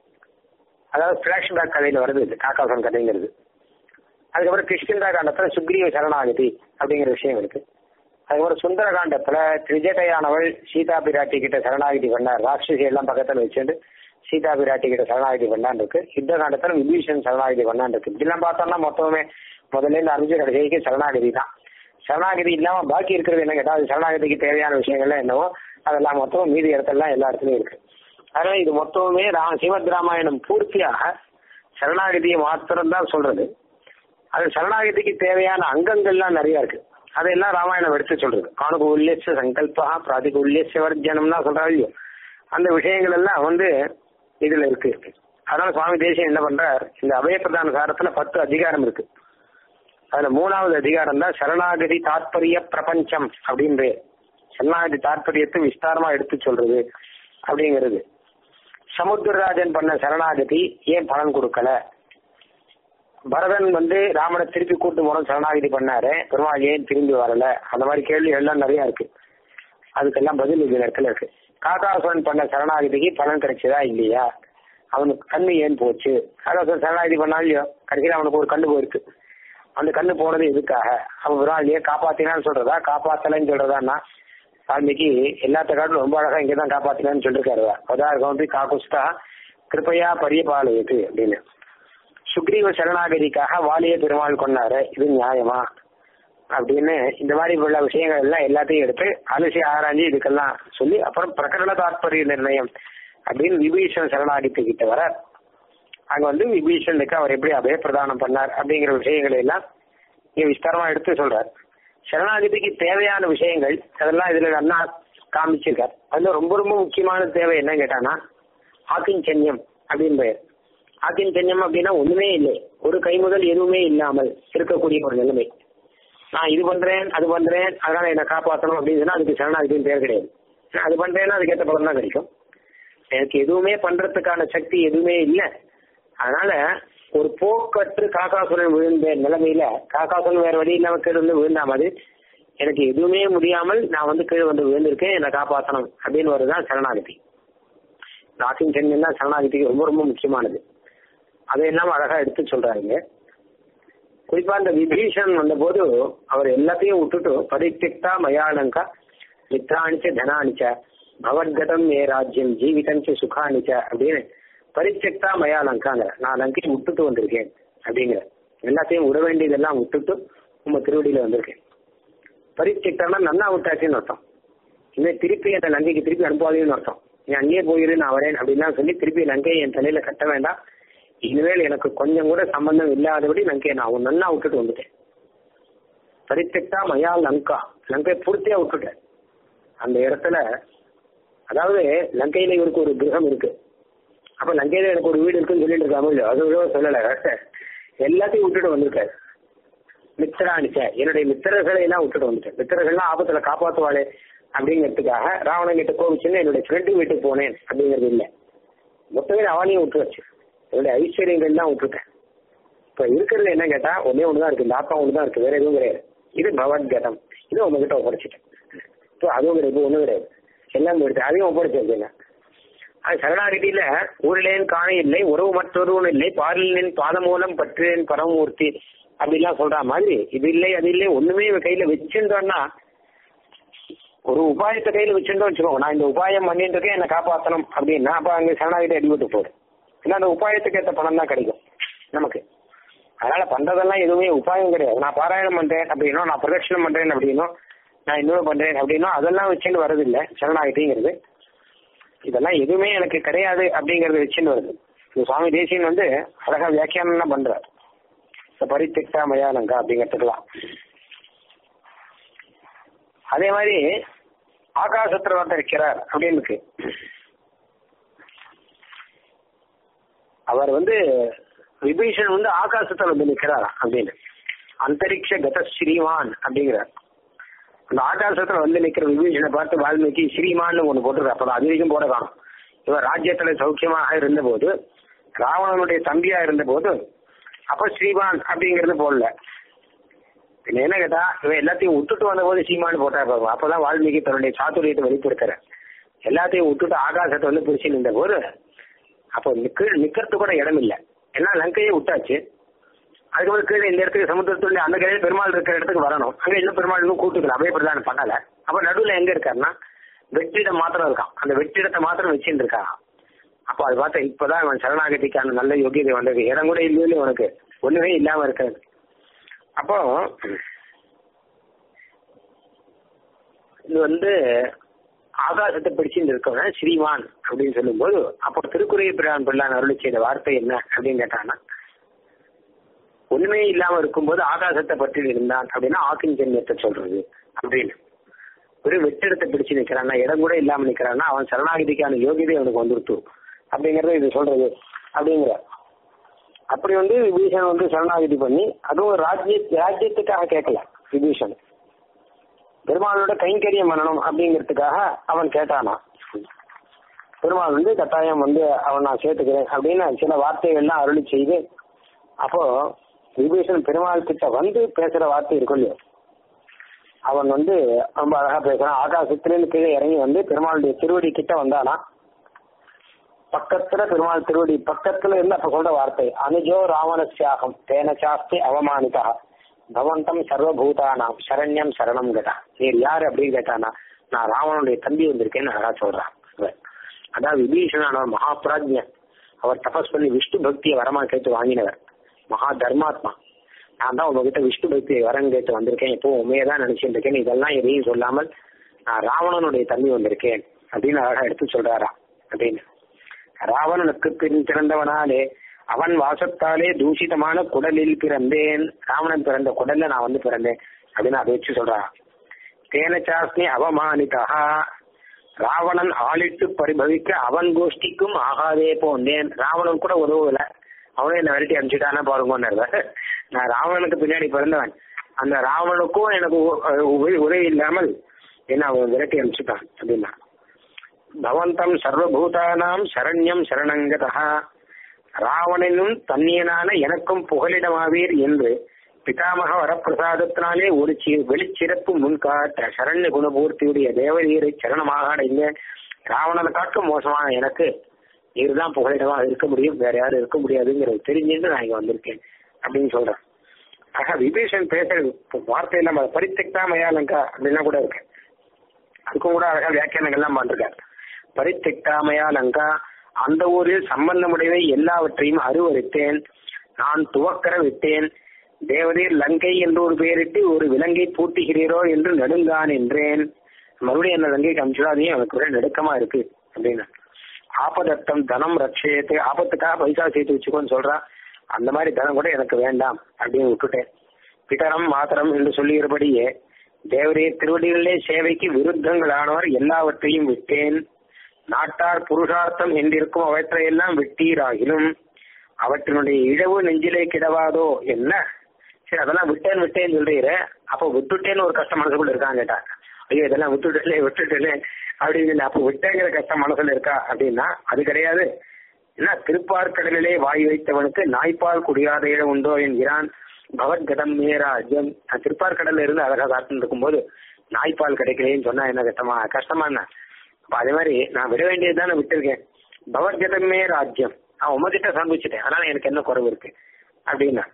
அதாவது பிளாஷ்பேக் கதையில வருது இது காக்காசுரன் கதைங்கிறது அதுக்கப்புறம் கிருஷ்ணந்தா காண்டத்துல சுக்ரீவ சரணாகதி அப்படிங்கிற விஷயம் இருக்கு அதுக்கப்புறம் சுந்தர காண்டத்துல திரிஜட்டையானவள் சீதா பிராட்டி கிட்ட சரணாகதி பண்ணார் ராட்சசி எல்லாம் பக்கத்துல வச்சுட்டு சீதா பிராட்டி கிட்ட சரணாகதி பண்ணான் இருக்கு யுத்த காண்டத்துல விபீஷன் சரணாகதி பண்ணான் இருக்கு இப்படிலாம் பார்த்தோம்னா மொத்தமே முதல்ல இருந்து அஞ்சு கடைசிக்கு சரணாகதி தான் சரணாகதி இல்லாம பாக்கி இருக்கிறது என்ன கேட்டா அது சரணாகதிக்கு தேவையான விஷயங்கள்லாம் என்னவோ அதெல்லாம் மொத்தம் மீதி இடத்துலாம் எல்லா இடத்துலயும் இருக்கு அதனால இது மொத்தமே ரா ஸ்ரீமத் ராமாயணம் பூர்த்தியாக சரணாகதியை மாத்திரம் தான் சொல்றது அது சரணாகதிக்கு தேவையான அங்கங்கள்லாம் நிறைய இருக்கு அதெல்லாம் ராமாயணம் எடுத்து சொல்றது காணுகு உல்லேச சங்கல்பா பிராதிக உல்லேச வர்ஜனம்னா சொல்றா இல்லையோ அந்த விஷயங்கள் எல்லாம் வந்து இதுல இருக்கு அதனால சுவாமி தேசியம் என்ன பண்றார் இந்த அபயப்பிரதான சாரத்துல பத்து அதிகாரம் இருக்கு அதுல மூணாவது அதிகாரம் தான் சரணாகதி தாத்பரிய பிரபஞ்சம் அப்படின்னு சரணாகதி தாத்பரியத்தை விஸ்தாரமா எடுத்து சொல்றது அப்படிங்கிறது சமுத்திரராஜன் பண்ண சரணாகதி ஏன் பலன் கொடுக்கல பரதன் வந்து ராமனை திருப்பி கூட்டு போன சரணாகதி பண்ணாரு பெருமாள் ஏன் திரும்பி வரல அந்த மாதிரி கேள்வி எல்லாம் நிறைய இருக்கு அதுக்கெல்லாம் பதில் இந்த இடத்துல இருக்கு காக்காசுரன் பண்ண சரணாகதிக்கு பலன் கிடைச்சதா இல்லையா அவனுக்கு கண்ணு ஏன் போச்சு காக்காசுரன் சரணாகதி பண்ணாலும் இல்லையோ கடைசியில் அவனுக்கு ஒரு கண்ணு போயிருக்கு அந்த கண்ணு போனது எதுக்காக அவன் பெருமாள் ஏன் காப்பாத்தினான்னு சொல்றதா காப்பாத்தலைன்னு சொல்றதான்னா வால்மீகி எல்லாத்த காட்டிலும் ரொம்ப அழகா இங்கதான் காப்பாத்தினான்னு சொல்லிருக்காரு பதார்கமபி காக்குஸ்தா கிருப்பையா பரியபாலயது அப்படின்னு சுக்ரீவ சரணாகதிக்காக வாலிய பெருமாள் கொண்டாரு இது நியாயமா அப்படின்னு இந்த மாதிரி உள்ள விஷயங்கள் எல்லாம் எல்லாத்தையும் எடுத்து அலசி ஆராய்ஞ்சு இதுக்கெல்லாம் சொல்லி அப்புறம் பிரகடன தாற்பரிய நிர்ணயம் அப்படின்னு விபீஷன் சரணாகதி கிட்ட வர அங்க வந்து விபீஷனுக்கு அவர் எப்படி அபய பிரதானம் பண்ணார் அப்படிங்கிற விஷயங்களை எல்லாம் இங்க விஸ்தாரமா எடுத்து சொல்றார் சரணாகதிக்கு தேவையான விஷயங்கள் அதெல்லாம் இதுல அண்ணா காமிச்சிருக்கார் அதுல ரொம்ப ரொம்ப முக்கியமான தேவை என்ன கேட்டானா ஆக்கிஞ்சன்யம் அப்படின்னு பெயர் ஆக்கிஞ்சன்யம் அப்படின்னா ஒண்ணுமே இல்லை ஒரு கை முதல் எதுவுமே இல்லாமல் இருக்கக்கூடிய ஒரு நிலைமை நான் இது பண்றேன் அது பண்றேன் அதனால என்னை காப்பாற்றணும் அப்படின்னு சொன்னா அதுக்கு சரணாகதின்னு பேர் கிடையாது நான் அது பண்றேன்னா அதுக்கேற்ற பலன் தான் கிடைக்கும் எனக்கு எதுவுமே பண்றதுக்கான சக்தி எதுவுமே இல்லை அதனால ஒரு போக்கற்று காக்காசுரன் விழுந்த நிலைமையில காக்காசுரன் வேற வழி இல்லாம கீழே வந்து விழுந்தா மாதிரி எனக்கு எதுவுமே முடியாமல் நான் வந்து கீழே வந்து விழுந்திருக்கேன் என்னை காப்பாற்றணும் அப்படின்னு வருதான் சரணாகதி ராசிங் சென்னை தான் சரணாகதிக்கு ரொம்ப ரொம்ப முக்கியமானது அதையெல்லாம் அழகா எடுத்து சொல்றாங்க குறிப்பா இந்த விபீஷன் வந்தபோது அவர் எல்லாத்தையும் விட்டுட்டு பரித்திக்தா மயானங்கா மித்ராணிச்ச தனானிச்ச பவத்கதம் ஏ ராஜ்யம் ஜீவிதஞ்ச சுகானிச்ச அப்படின்னு பரிச்செக்தா மயா லங்காங்கிற நான் லங்கையை விட்டுட்டு வந்திருக்கேன் அப்படிங்கிற எல்லாத்தையும் விட வேண்டியதெல்லாம் விட்டுட்டு உங்க திருவடியில வந்திருக்கேன் பரிச்செக்டானா நன்னா விட்டாச்சுன்னு அர்த்தம் இனிமே திருப்பி அந்த லங்கைக்கு திருப்பி அனுப்பாதீங்கன்னு அர்த்தம் நீ அங்கேயே போயிரு நான் வரேன் அப்படின்லாம் சொல்லி திருப்பி லங்கையை என் தலையில கட்ட வேண்டாம் இனிமேல் எனக்கு கொஞ்சம் கூட சம்பந்தம் இல்லாதபடி லங்கையை நான் நன்னா விட்டுட்டு வந்துட்டேன் பரித்தெக்டா மயா லங்கா லங்கையை பூர்த்தியா விட்டுட்டேன் அந்த இடத்துல அதாவது லங்கையில இவருக்கு ஒரு கிரகம் இருக்கு அப்ப லங்கையில எனக்கு ஒரு வீடு இருக்குன்னு சொல்லிட்டு இருக்காம இல்லையோ அது விட சொல்லல எல்லாத்தையும் விட்டுட்டு வந்திருக்காரு மித்திராணிச்ச என்னுடைய மித்திரர்களை எல்லாம் விட்டுட்டு வந்துட்டேன் மித்திரர்கள்லாம் ஆபத்துல காப்பாத்துவாளே அப்படிங்கிறதுக்காக ராவணன் கிட்ட கோவிச்சுன்னு என்னுடைய ஃப்ரெண்டு வீட்டுக்கு போனேன் அப்படிங்கிறது இல்லை மொத்தமே அவனையும் விட்டு வச்சு என்னுடைய ஐஸ்வர்யங்கள் தான் விட்டுட்டேன் இப்ப இருக்கிறது என்ன கேட்டா ஒன்னே ஒண்ணுதான் இருக்கு இந்த ஆத்மா ஒண்ணுதான் இருக்கு வேற எதுவும் கிடையாது இது பகவத்கதம் இது உங்ககிட்ட ஒப்படைச்சிட்டேன் இப்போ அதுவும் கிடையாது இப்போ ஒண்ணும் கிடையாது எல்லாம் போயிடுச்சு அதையும் ஒப்படைச்சிருக்கேன் அது சரணாகதியில ஊரிலேன் காண இல்லை உறவு மற்றொருவன் இல்லை பாலினின் பாதம் மூலம் பற்றேன் பரமமூர்த்தி அப்படிலாம் சொல்ற மாதிரி இது இல்லை அது இல்லை ஒண்ணுமே இவன் கையில வச்சிருந்தோம்னா ஒரு உபாயத்தை கையில வச்சிருந்தோம் வச்சுக்கோங்க நான் இந்த உபாயம் பண்ணிட்டு இருக்கேன் என்னை காப்பாற்றணும் அப்படின்னா அப்ப அங்க சரணாகதி அடிபட்டு போகுது ஏன்னா அந்த உபாயத்துக்கு ஏற்ற பணம் தான் கிடைக்கும் நமக்கு அதனால பண்றதெல்லாம் எதுவுமே உபாயம் கிடையாது நான் பாராயணம் பண்றேன் அப்படின்னோ நான் பிரதட்சணம் பண்றேன் அப்படின்னோ நான் இன்னொரு பண்றேன் அப்படின்னோ அதெல்லாம் வச்சுன்னு வரதில்லை சரணாகதிங்கிறது இதெல்லாம் எதுவுமே எனக்கு கிடையாது அப்படிங்கறத வச்சுன்னு வருது இந்த சுவாமி தேசியன் வந்து அழகா வியாக்கியானம் பண்றார் பரித்திக்தா மயானங்கா அப்படிங்கிறதுக்கெல்லாம் அதே மாதிரி ஆகாசத்துல வந்து இருக்கிறார் அப்படின்னு இருக்கு அவர் வந்து விபீஷன் வந்து ஆகாசத்துல வந்து நிற்கிறாரா அப்படின்னு அந்தரிக்ஷ கத ஸ்ரீமான் அப்படிங்கிறார் அந்த ஆகாசத்துல வந்து நிக்கிற விபீஷனை பார்த்து வால்மீகி ஸ்ரீமான்னு ஒண்ணு போட்டுருக்காரு அப்பதான் அது வரைக்கும் போட காணும் இவர் ராஜ்யத்துல சௌக்கியமாக இருந்த போது ராவணனுடைய தம்பியா இருந்த போது அப்ப ஸ்ரீமான் அப்படிங்கறது போடல பின்ன என்ன கேட்டா இவன் எல்லாத்தையும் விட்டுட்டு வந்த போது ஸ்ரீமான் போட்டா பாருங்க அப்பதான் வால்மீகி தன்னுடைய சாத்துரியத்தை வெளிப்படுத்துற எல்லாத்தையும் விட்டுட்டு ஆகாசத்தை வந்து பிடிச்சு நின்ற போது அப்போ கீழ் நிக்கிறது கூட இடம் இல்லை எல்லாம் லங்கையே விட்டாச்சு அதுக்கப்புறம் கீழே இந்த இடத்துக்கு சமுத்திரத்துள்ள அந்த கரையில் பெருமாள் இருக்கிற இடத்துக்கு வரணும் அங்க இன்னும் பெருமாள் இன்னும் கூட்டுக்கல அபய பிரதான பண்ணல அப்ப நடுவுல எங்க இருக்காருன்னா வெற்றிடம் மாத்திரம் இருக்கான் அந்த வெற்றிடத்தை மாத்திரம் வச்சுட்டு இருக்கான் அப்போ அது பார்த்தா இப்பதான் அவன் சரணாகதிக்கான நல்ல யோகியதை வந்தது இடம் கூட இல்லையே உனக்கு ஒண்ணுமே இல்லாம இருக்காது அப்போ இது வந்து ஆகாசத்தை பிடிச்சிட்டு இருக்கவன ஸ்ரீமான் அப்படின்னு சொல்லும்போது அப்போ திருக்குறை பிரான் பிள்ளான் அருளி செய்த வார்த்தை என்ன அப்படின்னு கேட்டான்னா ஒண்ணுமே இல்லாம இருக்கும்போது ஆகாசத்தை பற்றி இருந்தான் அப்படின்னா ஆக்கின் ஜென்மத்தை சொல்றது அப்படின்னு ஒரு வெற்றிடத்தை பிடிச்சு நிக்கிறான்னா இடம் கூட இல்லாம நிக்கிறான்னா அவன் சரணாகதிக்கான யோகியதை அவனுக்கு வந்துருத்து அப்படிங்கறத இது சொல்றது அப்படிங்கிற அப்படி வந்து விபீஷன் வந்து சரணாகதி பண்ணி அதுவும் ராஜ்ய ராஜ்யத்துக்காக கேட்கல விபீஷன் பெருமாளோட கைங்கரியம் பண்ணணும் அப்படிங்கிறதுக்காக அவன் கேட்டானா பெருமாள் வந்து கட்டாயம் வந்து அவன் நான் சேர்த்துக்கிறேன் அப்படின்னு சில வார்த்தைகள்லாம் அருளி செய்து அப்போ விபீஷன் பெருமாள் கிட்ட வந்து பேசுற வார்த்தை இருக்கும் இல்லையோ அவன் வந்து ரொம்ப அழகா பேசுறான் ஆகாசத்திலிருந்து கீழே இறங்கி வந்து பெருமாளுடைய திருவடி கிட்ட வந்தானா பக்கத்துல பெருமாள் திருவடி பக்கத்துல இருந்து அப்ப சொல்ற வார்த்தை அனுஜோ ராவணசியாகம் தேன சாஸ்தி அவமானிதா பவந்தம் சர்வபூதானாம் சரண்யம் சரணம் கேட்டா நீர் யாரு அப்படின்னு கேட்டானா நான் ராவனுடைய தம்பி வந்திருக்கேன்னு அழகா சொல்றான் இவன். அதான் விபீஷணானவர் மகாபிராஜ்யன் அவர் தபஸ் பண்ணி விஷ்ணு பக்தியை வரமா கேட்டு வாங்கினவர் மகா தர்மாத்மா நான் தான் உங்ககிட்ட விஷ்ணு பக்தியை வரம் கேட்டு வந்திருக்கேன் இப்போ உண்மையை தான் நினைச்சிட்டு இருக்கேன் இதெல்லாம் எதையும் சொல்லாமல் நான் ராவணனுடைய தம்பி வந்திருக்கேன் அப்படின்னு அழகா எடுத்து சொல்றாரா அப்படின்னு ராவணனுக்கு பின் பிறந்தவனாலே அவன் வாசத்தாலே தூஷிதமான குடலில் பிறந்தேன் ராவணன் பிறந்த குடல்ல நான் வந்து பிறந்தேன் அப்படின்னு அதை வச்சு சொல்றான் தேன சாஸ்மி அவமானிதா ராவணன் ஆளிட்டு பரிபவிக்க அவன் கோஷ்டிக்கும் ஆகாதே போந்தேன் ராவணன் கூட உதவல அவனும் என்ன விரட்டி அனுப்பிச்சுட்டானா பாருங்க நான் ராவணனுக்கு பின்னாடி பிறந்தவன் அந்த ராவணனுக்கும் எனக்கு உ- உ- உதவி இல்லாமல் என்ன அவன் விரட்டி அனுப்பிச்சுட்டான் அப்படின்னா பவந்தம் சர்வபூதானாம் சரண்யம் சரணங்கதா ராவணனும் தன்னியனான எனக்கும் புகலிடமாவீர் என்று பிதாமக வரப்பிரசாதத்தினாலே ஒரு சி வெளிச்சிறப்பு முன்காட்ட சரண்ய குணபூர்த்தியுடைய தேவரீரை சரணமாக அடைந்த ராவணனை காட்டும் மோசமான எனக்கு நீர் தான் புகலிடமா இருக்க முடியும் வேற யாரும் இருக்க முடியாதுங்கிறது தெரிஞ்சுட்டு நான் இங்க வந்திருக்கேன் அப்படின்னு சொல்றேன் ஆக விபீஷன் பேசுற வார்த்தை நம்ம பரித்தெக்தா மயாலங்கா அப்படின்னா கூட இருக்கு அதுக்கும் கூட அழகா வியாக்கியானங்கள்லாம் பண்ணிருக்காரு பரித்தெக்தாமயா லங்கா அந்த ஊரில் சம்பந்தமுடையவை எல்லாவற்றையும் அருவறுத்தேன் நான் துவக்கர விட்டேன் தேவரீர் லங்கை என்று ஒரு பெயரிட்டு ஒரு விலங்கை பூட்டுகிறீரோ என்று நடுங்கான் என்றேன் மறுபடியும் என்ன லங்கைக்கு அமிச்சிடாதையும் எனக்கு ஒரே நடுக்கமா இருக்கு அப்படின்னு ஆபதத்தம் தனம் ரட்சேத்து ஆபத்துக்காக பைசா சேர்த்து வச்சுக்கோன்னு சொல்றான் அந்த மாதிரி தனம் கூட எனக்கு வேண்டாம் அப்படின்னு விட்டுட்டேன் பிதரம் மாத்திரம் என்று சொல்லுகிறபடியே தேவரே திருவடிகளிலே சேவைக்கு விருத்தங்களானவர் எல்லாவற்றையும் விட்டேன் நாட்டார் புருஷார்த்தம் என்றிருக்கும் அவற்றையெல்லாம் விட்டீராகிலும் அவற்றினுடைய இழவு நெஞ்சிலே கிடவாதோ என்ன சரி அதெல்லாம் விட்டேன் விட்டேன்னு சொல்றீரு அப்போ விட்டுட்டேன்னு ஒரு கஷ்டம் மனசுக்குள்ள இருக்கான்னு கேட்டா ஐயோ இதெல்லாம் விட்டுட்டே விட்டுட்டே அப்படின்னு அப்போ விட்டேங்கிற கஷ்டம் மனசுல இருக்கா அப்படின்னா அது கிடையாது என்ன திருப்பார்கடலிலே வாய் வைத்தவனுக்கு நாய்ப்பால் குடியாத இடம் உண்டோ என்கிறான் பகவத்கதம் மேராஜ்யம் திருப்பார்கடல்ல இருந்து அழகா காத்துட்டு இருக்கும்போது நாய்ப்பால் கிடைக்கலையேன்னு சொன்னா என்ன கஷ்டமா கஷ்டமா என்ன அப்ப அதே மாதிரி நான் விட வேண்டியது தானே விட்டுருக்கேன் பகவத்கதமே ராஜ்யம் நான் உமகிட்ட சந்திச்சிட்டேன் அதனால எனக்கு என்ன குறைவு இருக்கு அப்படின்னா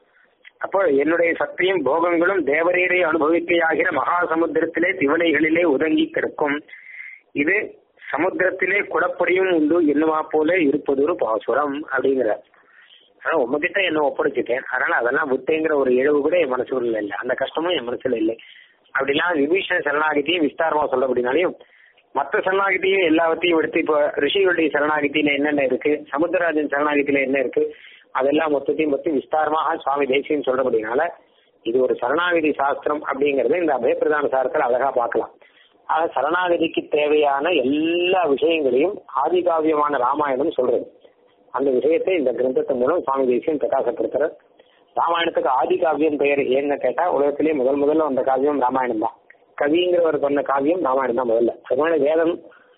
அப்போ என்னுடைய சக்தியும் போகங்களும் தேவரீரை அனுபவிக்கையாகிற மகா சமுத்திரத்திலே திவலைகளிலே ஒதுங்கி கிடக்கும் இது சமுத்திரத்திலே குடப்படியும் உண்டு என்னமா போல இருப்பதொரு பாசுரம் அப்படிங்கிற ஆனா உங்ககிட்ட என்ன ஒப்படைச்சிட்டேன் அதனால அதெல்லாம் விட்டேங்கிற ஒரு இழவு கூட என் மனசுல இல்லை அந்த கஷ்டமும் என் மனசுல இல்லை அப்படிலாம் விபீஷண சரணாகித்தையும் விஸ்தாரமா சொல்லப்படினாலையும் மற்ற சரணாகித்தையும் எல்லாவற்றையும் எடுத்து இப்போ ரிஷிகளுடைய சரணாகித்தியில என்னென்ன இருக்கு சமுத்திரராஜன் சரணாகித்தியில என்ன இருக்கு அதெல்லாம் மொத்தத்தையும் பத்தி விஸ்தாரமாக சுவாமி தேசியம் சொல்றபடினால இது ஒரு சரணாகதி சாஸ்திரம் அப்படிங்கறத இந்த அபயப்பிரதான சாரத்தில் அழகா பார்க்கலாம் ஆக சரணாகதிக்கு தேவையான எல்லா விஷயங்களையும் ஆதிகாவியமான ராமாயணம் சொல்றது அந்த விஷயத்தை இந்த கிரந்தத்தின் மூலம் சுவாமி தேசியம் பிரகாசப்படுத்துறார் ராமாயணத்துக்கு ஆதி காவியம் பெயர் ஏன்னு கேட்டா உலகத்திலேயே முதல் முதல்ல வந்த காவியம் ராமாயணம் தான் கவிங்கிறவர் பண்ண காவியம் ராமாயணம் தான் முதல்ல அதனால வேதம்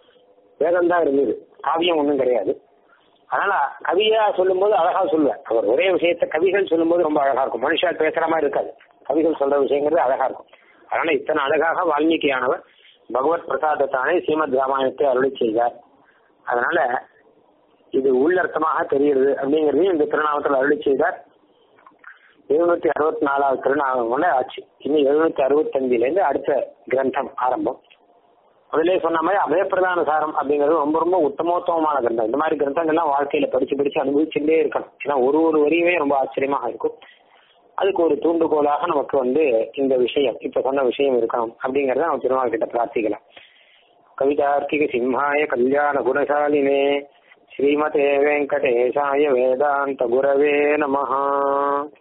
வேதம் தான் இருந்தது காவியம் ஒன்றும் கிடையாது அதனால கவியா சொல்லும்போது அழகா சொல்லுவேன் அவர் ஒரே விஷயத்த கவிகள் சொல்லும்போது ரொம்ப அழகா இருக்கும் மனுஷா பேசுற மாதிரி இருக்காது கவிகள் சொல்ற விஷயங்கிறது அழகா இருக்கும் அதனால இத்தனை அழகாக வால்மீகியானவர் பகவத் பிரசாதத்தானே ஸ்ரீமத் ராமாயணத்தை அருளி செய்தார் அதனால இது உள்ளர்த்தமாக தெரிகிறது அப்படிங்கிறதையும் இந்த திருநாமத்தில் அருளி செய்தார் எழுநூத்தி அறுபத்தி நாலாவது திருநாமம் ஆச்சு இன்னும் எழுநூத்தி அறுபத்தஞ்சுல இருந்து அடுத்த கிரந்தம் ஆரம்பம் அதிலே சொன்ன மாதிரி அபயப்பிரதான சாரம் அப்படிங்கிறது ரொம்ப ரொம்ப உத்தமோத்தமமான கிரந்தம் இந்த மாதிரி கிரந்தங்கள்லாம் வாழ்க்கையில படிச்சு படிச்சு அனுபவிச்சுட்டே இருக்கணும் ஏன்னா ஒரு ஒரு வரியுமே ரொம்ப ஆச்சரியமாக இருக்கும் அதுக்கு ஒரு தூண்டுகோலாக நமக்கு வந்து இந்த விஷயம் இப்ப சொன்ன விஷயம் இருக்கணும் அப்படிங்கறத நம்ம திருநாள் கிட்ட பிரார்த்திக்கலாம் கவிதார்க்கிக சிம்ஹாய கல்யாண குணசாலினே ஸ்ரீமதே வெங்கடேசாய வேதாந்த குரவே நமஹா